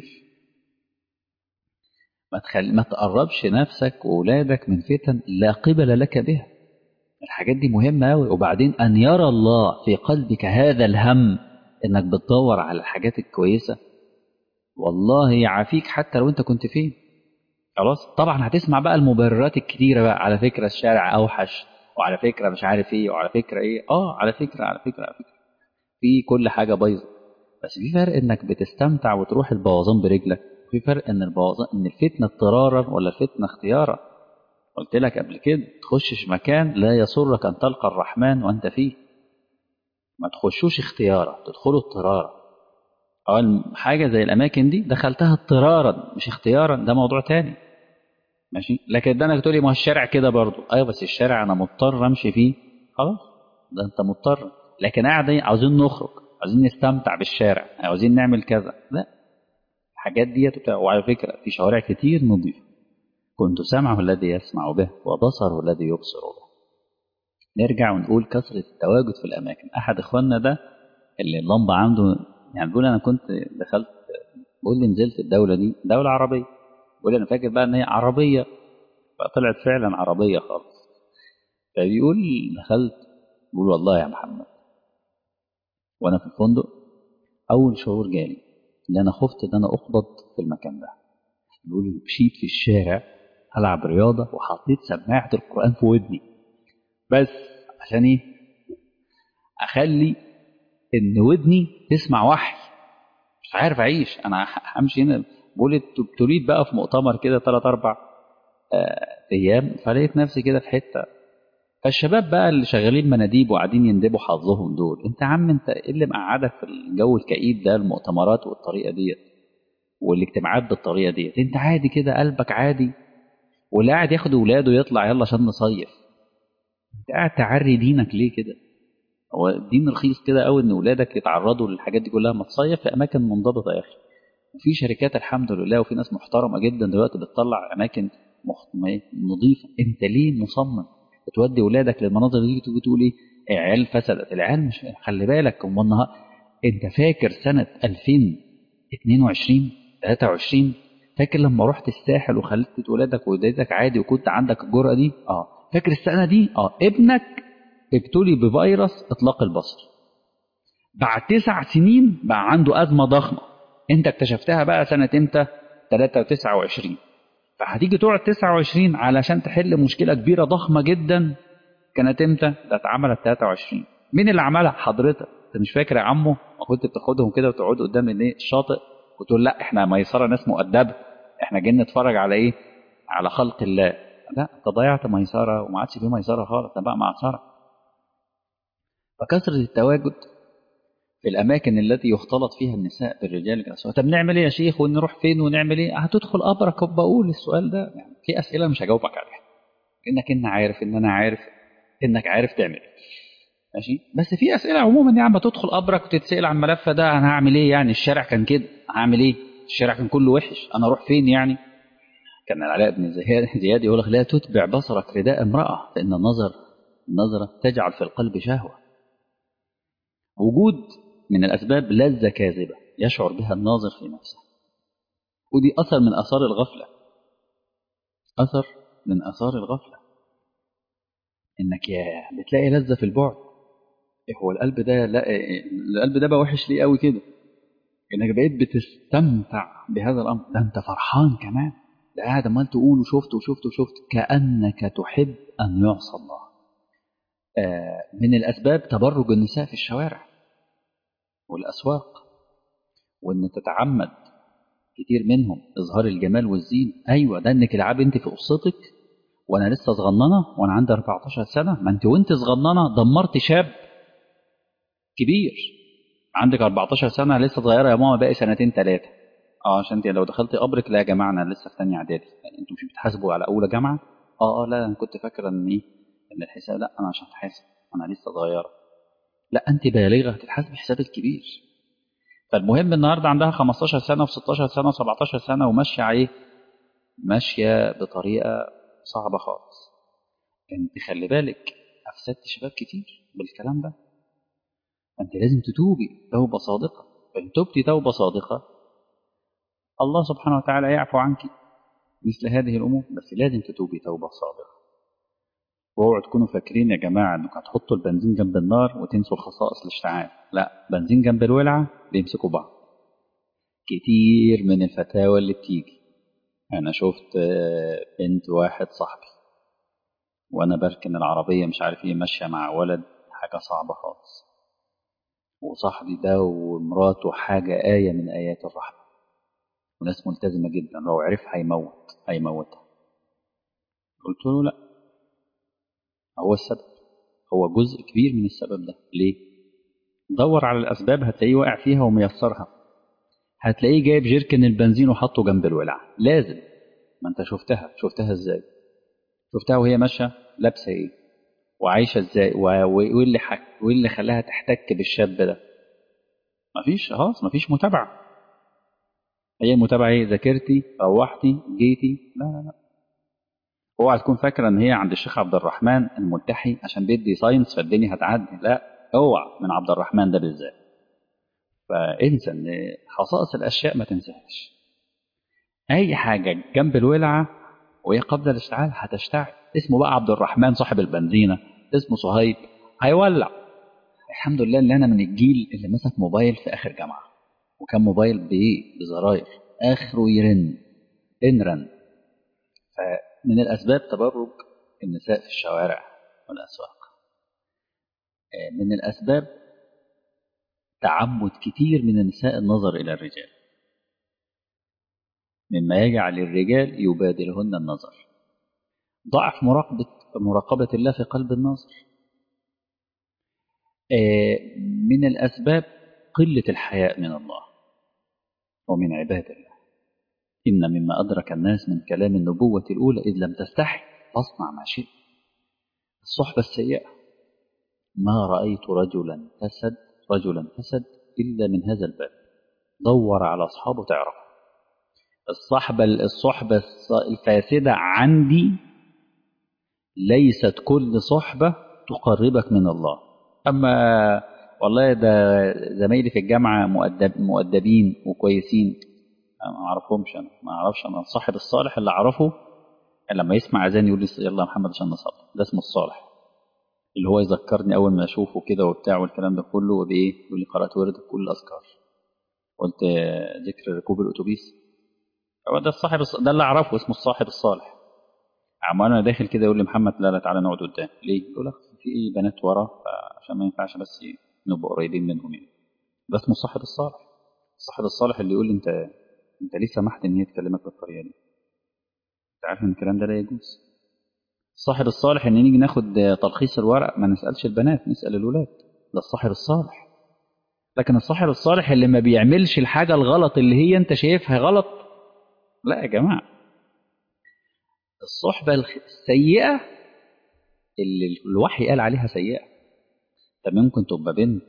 ما تخل... ما تقربش نفسك واولادك من فتن لا قبل لك بها الحاجات دي مهمه قوي وبعدين ان يرى الله في قلبك هذا الهم انك بتدور على الحاجات الكويسه والله يعافيك حتى لو انت كنت فين خلاص طبعا هتسمع بقى المبررات الكتيره بقى على فكره الشارع اوحش وعلى فكره مش عارف ايه وعلى فكره ايه اه على فكره على فكره على فكره في كل حاجه بايظه بس في فرق انك بتستمتع وتروح البوظان برجلك وفي فرق ان البوظان ان الفتنه اضطرارا ولا الفتنه اختيارا قلت لك قبل كده تخشش مكان لا يسرك ان تلقى الرحمن وانت فيه ما تخشوش اختيارا تدخلوا اضطرارا اه حاجة زي الأماكن دي دخلتها اضطرارا مش اختيارا ده موضوع تاني ماشي لكن ده انك تقولي ما هو الشارع كده برضه ايوه بس الشارع انا مضطر امشي فيه خلاص ده انت مضطر لكن قاعد عاوزين نخرج عاوزين نستمتع بالشارع عاوزين نعمل كذا لا الحاجات ديت وعلى فكرة في شوارع كتير نظيفة كنت سمعه الذي يسمع به وبصره الذي يبصر به نرجع ونقول كثرة التواجد في الأماكن أحد إخواننا ده اللي اللمبة عنده يعني بيقول أنا كنت دخلت بقول لي نزلت الدولة دي دولة عربية يقول انا فاكر بقى ان هي عربيه فطلعت فعلا عربيه خالص فبيقول دخلت بيقول والله يا محمد وانا في الفندق اول شعور جالي ان انا خفت ان انا اقبض في المكان ده بيقول مشيت في الشارع العب رياضه وحطيت سماعه القران في ودني بس عشان ايه اخلي ان ودني تسمع وحي مش عارف اعيش انا همشي هنا بقول تريد بقى في مؤتمر كده ثلاث اربع ايام فلقيت نفسي كده في حته فالشباب بقى اللي شغالين مناديب وقاعدين يندبوا حظهم دول انت يا عم انت ايه اللي مقعدك في الجو الكئيب ده المؤتمرات والطريقه ديت والاجتماعات بالطريقه ديت انت عادي كده قلبك عادي واللي قاعد ياخد ولاده يطلع يلا عشان نصيف انت قاعد تعري دينك ليه كده هو الدين رخيص كده قوي ان ولادك يتعرضوا للحاجات دي كلها ما تصيف في اماكن منضبطه يا اخي وفي شركات الحمد لله وفي ناس محترمه جدا دلوقتي بتطلع اماكن نظيفه انت ليه مصمم تودي ولادك للمناظر دي تيجي تقول ايه عيال فسدت العيال مش خلي بالك هم النهار انت فاكر سنه 2022 23 فاكر لما رحت الساحل وخليت ولادك وولادك عادي وكنت عندك الجرأه دي اه فاكر السنه دي اه ابنك ابتلي بفيروس اطلاق البصر بعد تسع سنين بقى عنده ازمه ضخمه انت اكتشفتها بقى سنه امتى 23 فهتيجي تقعد 29 علشان تحل مشكله كبيره ضخمه جدا كانت امتى ده اتعملت 23 مين اللي عملها حضرتك انت مش فاكر يا عمو ما كنت بتاخدهم كده وتقعدوا قدام الايه الشاطئ وتقول لا احنا ميسره ناس مؤدبه احنا جايين نتفرج على ايه على خلق الله لا انت ضيعت ميسره وما عادش في ميسره خالص ده بقى معصره فكثره التواجد في الاماكن التي يختلط فيها النساء بالرجال كالاسواق طب نعمل ايه يا شيخ ونروح فين ونعمل ايه هتدخل قبرك وبقول السؤال ده يعني في اسئله مش هجاوبك عليها انك ان عارف ان انا عارف انك عارف تعمل ايه ماشي بس في اسئله عموما يا عم تدخل قبرك وتتسال عن الملف ده انا هعمل ايه يعني الشارع كان كده هعمل ايه الشارع كان كله وحش انا اروح فين يعني كان العلاء بن زياد يقول لك لا تتبع بصرك رداء امراه فان النظر النظره تجعل في القلب شهوه وجود من الأسباب لذة كاذبة يشعر بها الناظر في نفسه ودي أثر من أثار الغفلة أثر من أثار الغفلة إنك يا بتلاقي لذة في البعد إيه هو القلب ده لا القلب ده بقى وحش ليه قوي كده إنك بقيت بتستمتع بهذا الأمر ده أنت فرحان كمان ده قاعد عمال تقول وشفت وشفت وشفت كأنك تحب أن يعصى الله آه من الأسباب تبرج النساء في الشوارع والأسواق وإن تتعمد كتير منهم إظهار الجمال والزين أيوة ده إنك العاب أنت في قصتك وأنا لسه صغننة وأنا عندي 14 سنة ما أنت وأنت صغننة دمرت شاب كبير عندك 14 سنة لسه صغيرة يا ماما باقي سنتين ثلاثة اه عشان انت لو دخلتي قبرك لا يا جماعة أنا لسه في ثانية إعدادي يعني أنتوا مش بتحاسبوا على أولى جامعة اه اه لا أنا كنت فاكرة إن إيه إن الحساب لا أنا عشان أتحاسب أنا لسه صغيرة لا انت بالغه هتتحاسب حساب الكبير فالمهم النهارده عندها 15 سنه و16 سنه و17 سنه وماشيه عليه ماشيه بطريقه صعبه خالص انت خلي بالك افسدت شباب كتير بالكلام ده انت لازم تتوبي توبه صادقه فان تبتي توبه صادقه الله سبحانه وتعالى يعفو عنك مثل هذه الامور بس لازم تتوبي توبه صادقه واوعوا تكونوا فاكرين يا جماعة انكم هتحطوا البنزين جنب النار وتنسوا الخصائص الاشتعال لا بنزين جنب الولعة بيمسكوا بعض كتير من الفتاوى اللي بتيجي انا شفت بنت واحد صاحبي وانا بركن العربية مش عارف ايه ماشية مع ولد حاجة صعبة خالص وصاحبي ده ومراته حاجة آية من آيات الرحمة وناس ملتزمة جدا لو عرف هيموت هيموتها قلت له لا هو السبب هو جزء كبير من السبب ده ليه دور على الأسباب هتلاقيه واقع فيها وميسرها هتلاقيه جايب جيركن البنزين وحطه جنب الولعة لازم ما انت شفتها شفتها ازاي شفتها وهي ماشية لابسة ايه وعايشة ازاي وايه اللي حك وايه اللي خلاها تحتك بالشاب ده مفيش خلاص مفيش متابعة هي المتابعة ايه ذاكرتي روحتي جيتي لا لا لا اوعى تكون فاكره ان هي عند الشيخ عبد الرحمن الملتحي عشان بيدي ساينس فالدنيا هتعدي لا اوعى من عبد الرحمن ده بالذات فانسى ان خصائص الاشياء ما تنساهاش اي حاجه جنب الولعه وهي قبل الاشتعال هتشتعل اسمه بقى عبد الرحمن صاحب البنزينه اسمه صهيب هيولع الحمد لله ان انا من الجيل اللي مسك موبايل في اخر جامعه وكان موبايل بايه بزراير اخره يرن انرن فمن الاسباب تبرج النساء في الشوارع والاسواق من الاسباب تعمد كتير من النساء النظر الى الرجال مما يجعل الرجال يبادلهن النظر ضعف مراقبة مراقبة الله في قلب الناظر من الأسباب قلة الحياء من الله ومن عباد الله إن مما أدرك الناس من كلام النبوة الأولى إذ لم تستحي فاصنع ما شئت الصحبة السيئة ما رأيت رجلا فسد رجلا فسد إلا من هذا الباب دور على أصحابه تعرف الصحبة الصحبة الفاسدة عندي ليست كل صحبة تقربك من الله أما والله ده زمايلي في الجامعة مؤدب مؤدبين وكويسين ما أعرفهمش أنا ما أعرفش أنا الصاحب الصالح اللي أعرفه لما يسمع أذان يقول لي يلا يا محمد عشان نصلي ده اسمه الصالح اللي هو يذكرني أول ما أشوفه كده وبتاع والكلام ده كله وبإيه يقول لي قرأت ورد كل الأذكار قلت ذكر ركوب الأتوبيس هو ده الصاحب ده اللي أعرفه اسمه الصاحب الصالح عمال أنا داخل كده يقول لي محمد لا لا تعالى نقعد قدام ليه؟ يقول لك في إيه بنات ورا عشان ما ينفعش بس نبقى قريبين منهم يعني ده اسمه الصاحب الصالح الصاحب الصالح اللي يقول لي أنت أنت ليه سمحت إن هي تكلمك بالطريقة دي؟ أنت عارف إن الكلام ده لا يجوز الصاحب الصالح ان نيجي ناخد تلخيص الورق ما نسالش البنات نسال الولاد ده الصاحب الصالح لكن الصاحب الصالح اللي ما بيعملش الحاجه الغلط اللي هي انت شايفها غلط لا يا جماعه الصحبه السيئه اللي الوحي قال عليها سيئه طب ممكن تبقى بنت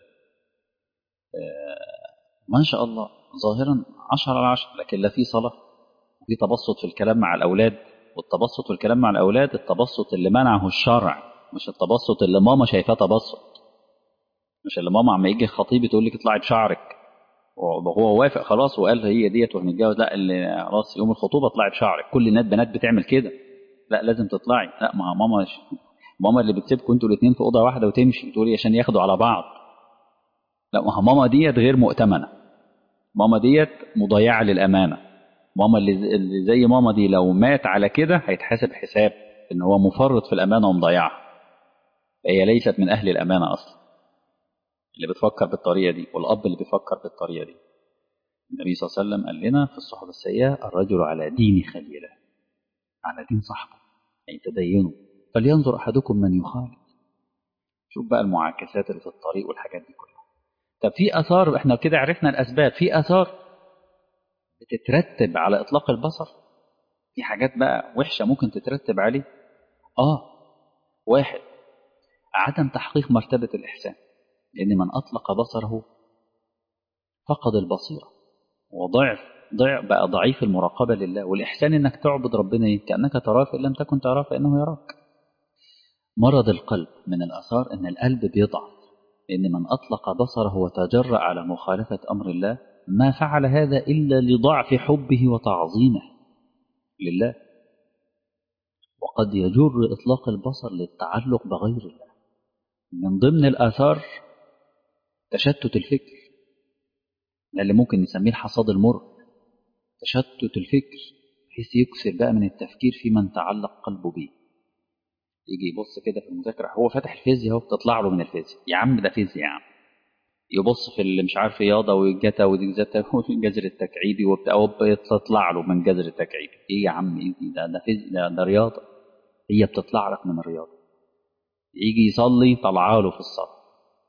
ما شاء الله ظاهرا عشرة على عشرة لكن لا في صلاة وفي تبسط في الكلام مع الأولاد والتبسط في الكلام مع الأولاد التبسط اللي منعه الشرع مش التبسط اللي ماما شايفاه تبسط مش اللي ماما عم يجي خطيب تقول لك اطلعي بشعرك وهو وافق خلاص وقال هي ديت وهنتجوز لا اللي خلاص يوم الخطوبه اطلعي بشعرك كل الناس بنات بتعمل كده لا لازم تطلعي لا ما ماما ش... ماما اللي بتسيبكم انتوا الاثنين في اوضه واحده وتمشي تقولي عشان ياخدوا على بعض لا ما ماما ديت غير مؤتمنه ماما ديت مضيعه للامانه ماما اللي زي ماما دي لو مات على كده هيتحاسب حساب ان هو مفرط في الامانه ومضيعها هي ليست من اهل الامانه اصلا اللي بتفكر بالطريقه دي والاب اللي بيفكر بالطريقه دي النبي صلى الله عليه وسلم قال لنا في الصحبه السيئه الرجل على دين خليله على دين صاحبه يعني تدينه فلينظر احدكم من يخالف شوف بقى المعاكسات اللي في الطريق والحاجات دي كلها طب في اثار احنا كده عرفنا الاسباب في اثار بتترتب على اطلاق البصر في حاجات بقى وحشه ممكن تترتب عليه اه واحد عدم تحقيق مرتبه الاحسان لان من اطلق بصره فقد البصيره وضعف ضع بقى ضعيف المراقبه لله والاحسان انك تعبد ربنا إيه؟ كانك تراه فان لم تكن تراه فانه يراك مرض القلب من الاثار ان القلب بيضعف لان من اطلق بصره وتجرأ على مخالفه امر الله ما فعل هذا إلا لضعف حبه وتعظيمه لله وقد يجر إطلاق البصر للتعلق بغير الله من ضمن الآثار تشتت الفكر اللي ممكن نسميه الحصاد المر تشتت الفكر بحيث يكثر بقى من التفكير في من تعلق قلبه به يجي يبص كده في المذاكرة هو فاتح الفيزياء اهو تطلع له من الفيزياء يا عم ده فيزياء يا عم يبص في اللي مش عارف رياضه والجتا والجتا والجذر التكعيبي وبتاع تطلع له من جذر التكعيبي ايه يا عم ايه ده ده, ده, ده رياضه هي بتطلع لك من الرياضه يجي يصلي طلع له في الصلاه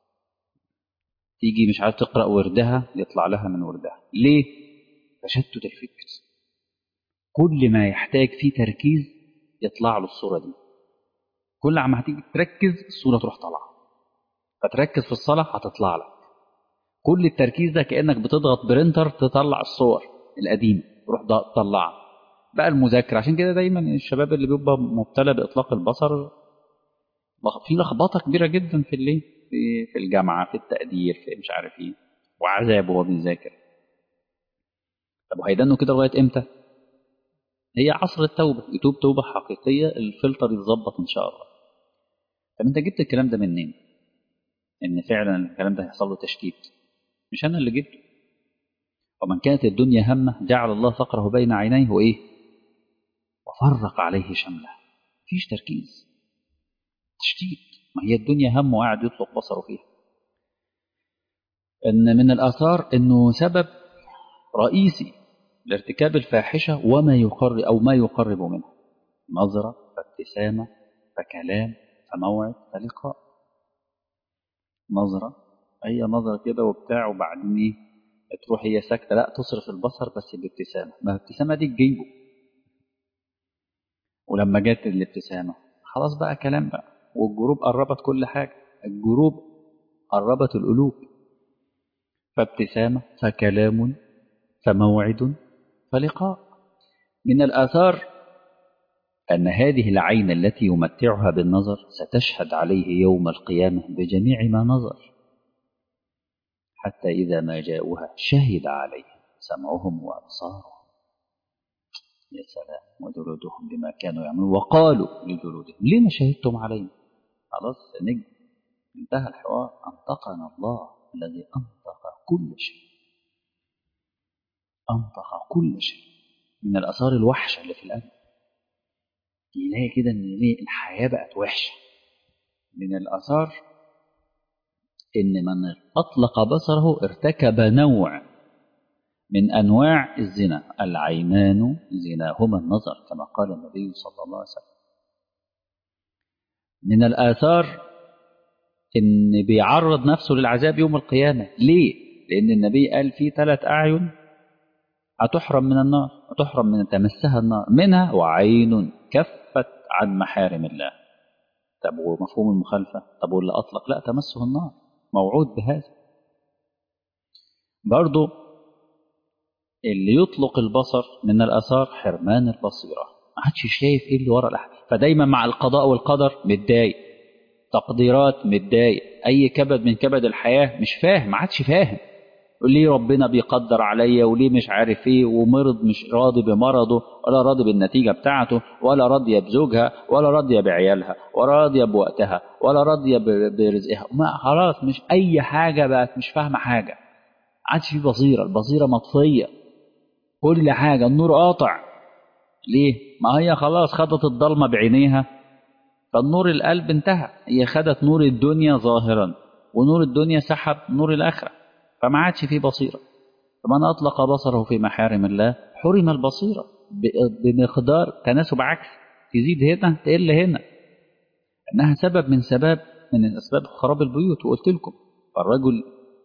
تيجي مش عارف تقرا وردها يطلع لها من وردها ليه تشتت الفكر كل ما يحتاج فيه تركيز يطلع له الصوره دي كل عما هتيجي تركز الصوره تروح طالعه فتركز في الصلاه هتطلع لك كل التركيز ده كانك بتضغط برينتر تطلع الصور القديمه تروح تطلعها بقى المذاكره عشان كده دايما الشباب اللي بيبقى مبتلى باطلاق البصر في لخبطه كبيره جدا في الايه في في الجامعه في التقدير في مش عارف ايه وعذاب وهو بيذاكر طب وهيدنوا كده لغايه امتى هي عصر التوبه يتوب توبه حقيقيه الفلتر يتظبط ان شاء الله طب انت جبت الكلام ده منين ان فعلا الكلام ده هيحصل له تشتيت مش انا اللي جبته ومن كانت الدنيا همه جعل الله فقره بين عينيه وايه وفرق عليه شمله مفيش تركيز تشتيت ما هي الدنيا هم وقاعد يطلق بصره فيها ان من الاثار انه سبب رئيسي لارتكاب الفاحشه وما يقرب او ما يقرب منها نظره فابتسامه فكلام فموعد فلقاء نظره اي نظره كده وبتاع وبعدين ايه تروح هي ساكته لا تصرف البصر بس بابتسامه ما الابتسامه دي تجيبه ولما جت الابتسامه خلاص بقى كلام بقى والجروب قربت كل حاجه الجروب قربت القلوب فابتسامه فكلام فموعد فلقاء من الآثار أن هذه العين التي يمتعها بالنظر ستشهد عليه يوم القيامة بجميع ما نظر حتى إذا ما جاءوها شهد عليه سمعهم وأبصارهم يا سلام وجلودهم بما كانوا يعملون وقالوا لجلودهم لما شهدتم علينا خلاص نجم انتهى الحوار أنطقنا الله الذي أنطق كل شيء أنطق كل شيء من الآثار الوحشة اللي في القلب يلاقي كده إن الحياة بقت وحشة من الآثار إن من أطلق بصره ارتكب نوع من أنواع الزنا العينان زناهما النظر كما قال النبي صلى الله عليه وسلم من الآثار إن بيعرض نفسه للعذاب يوم القيامة ليه؟ لأن النبي قال في ثلاث أعين هتحرم من النار هتحرم من تمسها النار منها وعين كفت عن محارم الله طب ومفهوم المخالفة طب واللي أطلق لا تمسه النار موعود بهذا برضو اللي يطلق البصر من الأثار حرمان البصيرة ما حدش شايف ايه اللي ورا الأحد فدايما مع القضاء والقدر متضايق تقديرات متضايق اي كبد من كبد الحياه مش فاهم ما عادش فاهم ليه ربنا بيقدر عليا وليه مش عارف ايه ومرض مش راضي بمرضه ولا راضي بالنتيجه بتاعته ولا راضيه بزوجها ولا راضيه بعيالها ولا راضيه بوقتها ولا راضيه برزقها ما خلاص مش اي حاجه بقت مش فاهمه حاجه عادش في بصيره البصيره مطفيه كل حاجه النور قاطع ليه ما هي خلاص خدت الضلمه بعينيها فالنور القلب انتهى هي خدت نور الدنيا ظاهرا ونور الدنيا سحب نور الآخرة فما عادش فيه بصيرة فمن أطلق بصره في محارم الله حرم البصيرة بمقدار تناسب عكس تزيد هنا تقل هنا أنها سبب من سبب من أسباب خراب البيوت وقلت لكم فالرجل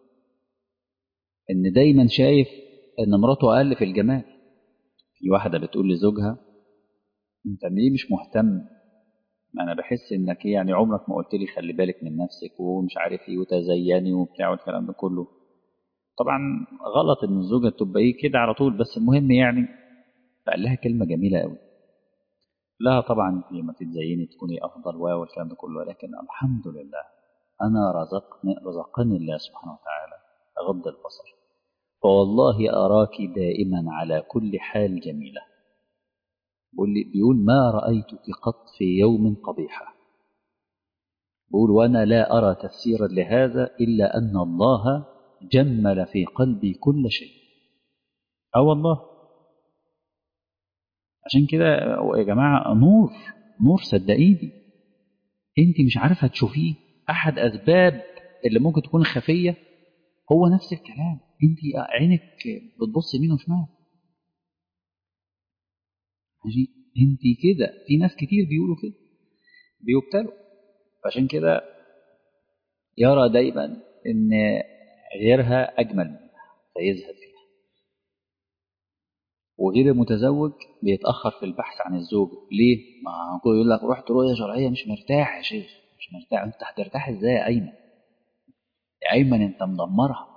إن دايما شايف إن مراته أقل في الجمال في واحدة بتقول لزوجها أنت ليه مش مهتم انا بحس انك يعني عمرك ما قلت لي خلي بالك من نفسك ومش عارف ايه وتزيني وبتاع والكلام ده كله طبعا غلط ان الزوجه تبقى ايه كده على طول بس المهم يعني فقال لها كلمه جميله قوي لا طبعا انت ما تتزيني تكوني افضل والكلام ده كله ولكن الحمد لله انا رزقني رزقني الله سبحانه وتعالى غض البصر فوالله اراك دائما على كل حال جميله بيقول ما رأيتك قط في يوم قبيحة بيقول وأنا لا أرى تفسيرا لهذا إلا أن الله جمل في قلبي كل شيء أه والله عشان كده يا جماعة نور نور صدقيني انت مش عارفة تشوفيه أحد أسباب اللي ممكن تكون خفية هو نفس الكلام انت عينك بتبص يمين وشمال ماشي انت كده في ناس كتير بيقولوا كده بيبتلوا فعشان كده يرى دايما ان غيرها اجمل منها فيزهد فيها وغير المتزوج بيتاخر في البحث عن الزوج ليه ما هو يقول لك رحت رؤيه شرعيه مش مرتاح يا شيخ مش مرتاح انت هترتاح ازاي يا ايمن يا ايمن انت مدمرها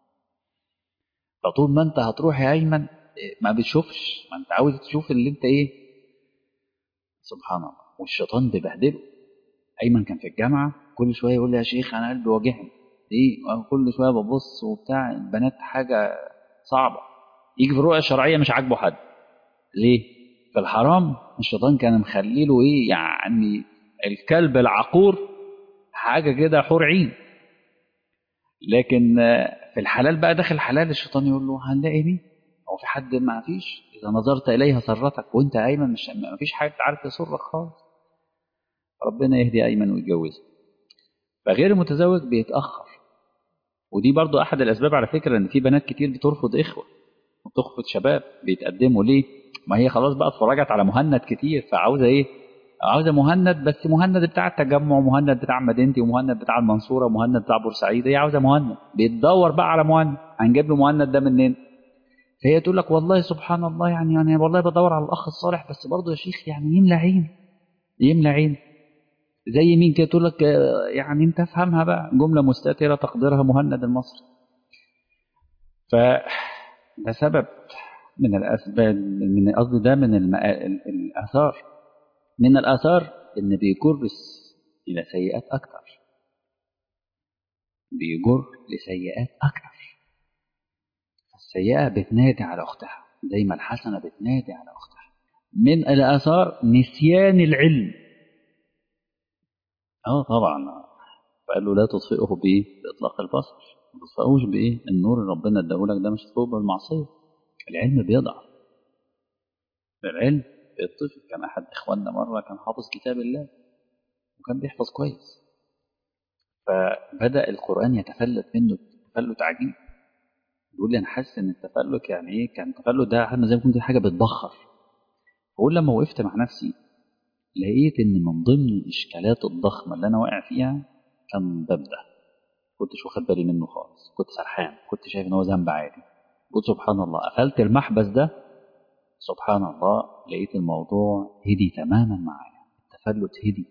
فطول ما انت هتروح يا ايمن ما بتشوفش ما انت عاوز تشوف اللي انت ايه سبحان الله والشيطان بيبهدله ايمن كان في الجامعه كل شويه يقول لي يا شيخ انا قلبي واجعني ايه كل شويه ببص وبتاع البنات حاجه صعبه يجي في الرؤية الشرعية مش عاجبه حد ليه؟ في الحرام الشيطان كان مخليله ايه يعني الكلب العقور حاجة كده حور عين لكن في الحلال بقى داخل الحلال الشيطان يقول له هنلاقي مين هو في حد ما فيش إذا نظرت إليها سرتك وأنت أيمن مش ما فيش حاجة عارف تسرك خالص ربنا يهدي أيمن ويتجوزه فغير المتزوج بيتأخر ودي برضو أحد الأسباب على فكرة إن في بنات كتير بترفض إخوة وبترفض شباب بيتقدموا ليه؟ ما هي خلاص بقى اتفرجت على مهند كتير فعاوزة إيه؟ عاوزة مهند بس مهند بتاع التجمع ومهند بتاع مدينتي ومهند بتاع المنصورة ومهند بتاع بورسعيد هي عاوزة مهند بيتدور بقى على مهند هنجيب له مهند ده منين؟ فهي تقول لك والله سبحان الله يعني يعني والله بدور على الأخ الصالح بس برضه يا شيخ يعني يملى عين يملى عين زي مين كده تقول لك يعني انت افهمها بقى جملة مستترة تقديرها مهند المصري فده سبب من الأسباب من قصدي ده من المآ... الآثار من الآثار إن بيجرس إلى سيئات أكتر بيجر لسيئات أكتر السيئة بتنادي على أختها زي ما الحسنة بتنادي على أختها من الآثار نسيان العلم اه طبعا فقال له لا تطفئه بايه باطلاق البصر ما تطفئوش بايه النور اللي ربنا اداهولك ده مش تطفئه بالمعصيه العلم بيضعف العلم بيطفي كان احد اخواننا مره كان حافظ كتاب الله وكان بيحفظ كويس فبدا القران يتفلت منه تفلت عجيب يقول لي انا حاسس ان التفلت يعني ايه كان التفلت ده عامل زي ما يكون حاجه بتبخر بقول لما وقفت مع نفسي لقيت ان من ضمن الاشكالات الضخمه اللي انا واقع فيها كان باب ده كنتش واخد بالي منه خالص كنت سرحان كنت شايف ان هو ذنب عادي قلت سبحان الله قفلت المحبس ده سبحان الله لقيت الموضوع هدي تماما معايا التفلت هدي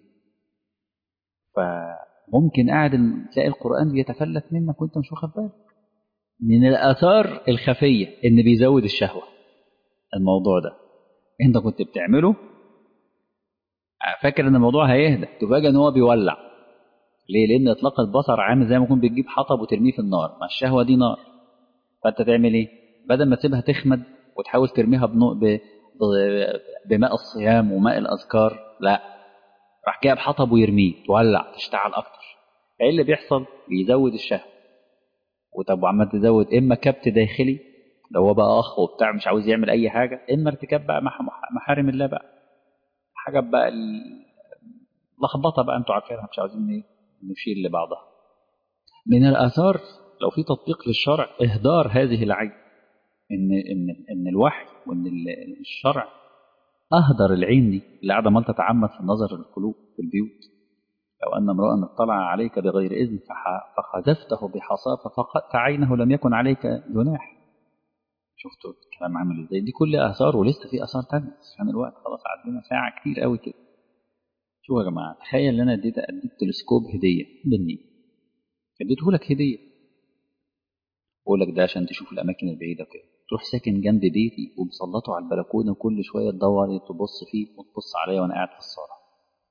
فممكن قاعد تلاقي القران بيتفلت منك وانت مش واخد بالك من الاثار الخفيه ان بيزود الشهوه الموضوع ده انت كنت بتعمله فاكر ان الموضوع هيهدى تفاجئ ان هو بيولع ليه لان اطلاق البصر عامل زي ما يكون بتجيب حطب وترميه في النار ما الشهوه دي نار فانت تعمل ايه بدل ما تسيبها تخمد وتحاول ترميها بنوع ب... ب... بماء الصيام وماء الاذكار لا راح جايب حطب ويرميه تولع تشتعل اكتر ايه اللي بيحصل بيزود الشهوه وطب وعمال تزود اما كبت داخلي لو هو بقى اخ وبتاع مش عاوز يعمل اي حاجه اما ارتكاب بقى محارم الله بقى حاجة بقى لخبطة بقى انتوا عارفينها مش عاوزين ايه نشير لبعضها من الآثار لو في تطبيق للشرع إهدار هذه العين إن إن إن الوحي وإن الشرع أهدر العين دي اللي قاعدة عمال تتعمد في النظر القلوب في البيوت لو أن امرأ اطلع عليك بغير إذن فخذفته بحصاه ففقدت عينه لم يكن عليك جناح شفتوا الكلام عامل ازاي دي كل اثار ولسه في اثار تانية عشان الوقت خلاص عدينا ساعه كتير قوي كده شوفوا يا جماعه تخيل ان انا اديت اديك تلسكوب هديه مني اديته لك هديه بقول لك ده عشان تشوف الاماكن البعيده كده تروح ساكن جنب بيتي ومسلطه على البلكونه وكل شويه تدور تبص فيه وتبص عليا وانا قاعد في الصاله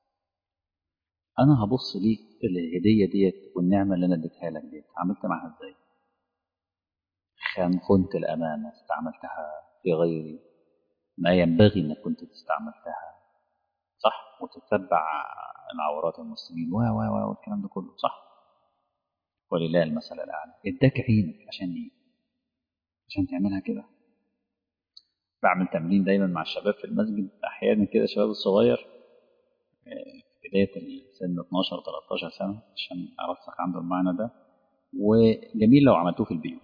انا هبص ليك الهديه ديت والنعمه اللي انا اديتها لك ديت عملت معاها ازاي خان خنت الأمانة استعملتها في غير ما ينبغي أنك كنت تستعملتها صح وتتبع العورات المسلمين و و و والكلام ده كله صح ولله المثل الأعلى اداك عينك عشان ايه عشان تعملها كده بعمل تمرين دايما مع الشباب في المسجد أحيانا كده الشباب الصغير في بداية سن 12 13 سنة عشان أرسخ عنده المعنى ده وجميل لو عملتوه في البيوت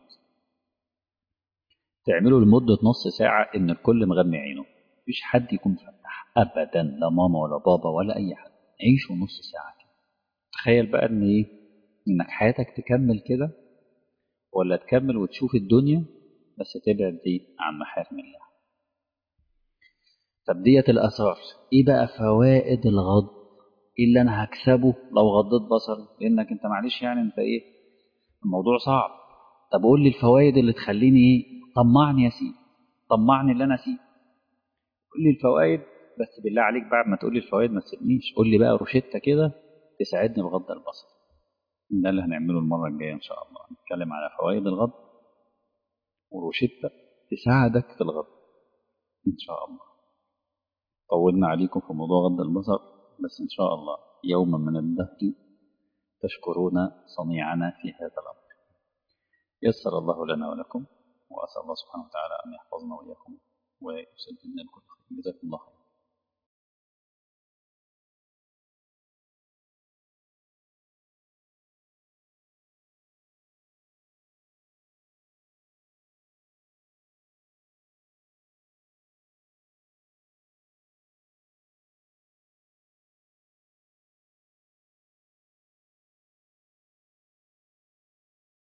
تعملوا لمدة نص ساعة إن الكل مغمي عينه مفيش حد يكون مفتح أبدا لا ماما ولا بابا ولا أي حد عيشوا نص ساعة كده تخيل بقى إن إيه إنك حياتك تكمل كده ولا تكمل وتشوف الدنيا بس تبعد دي عن محارم الله طب ديت الآثار إيه بقى فوائد الغض إيه اللي أنا هكسبه لو غضيت بصري لأنك أنت معلش يعني أنت إيه الموضوع صعب طب قول لي الفوائد اللي تخليني إيه طمعني يا سيدي طمعني اللي انا سيدي قول لي الفوائد بس بالله عليك بعد ما تقول لي الفوائد ما تسيبنيش قول لي بقى روشته كده تساعدني بغض البصر ده اللي هنعمله المره الجايه ان شاء الله نتكلم على فوائد الغض وروشته تساعدك في الغض إن شاء الله طولنا عليكم في موضوع غض البصر بس إن شاء الله يوما من الدهر تشكرون صنيعنا في هذا الأمر يسر الله لنا ولكم وأسأل الله سبحانه وتعالى أن يحفظنا وإياكم ويسددنا لكل خير جزاكم الله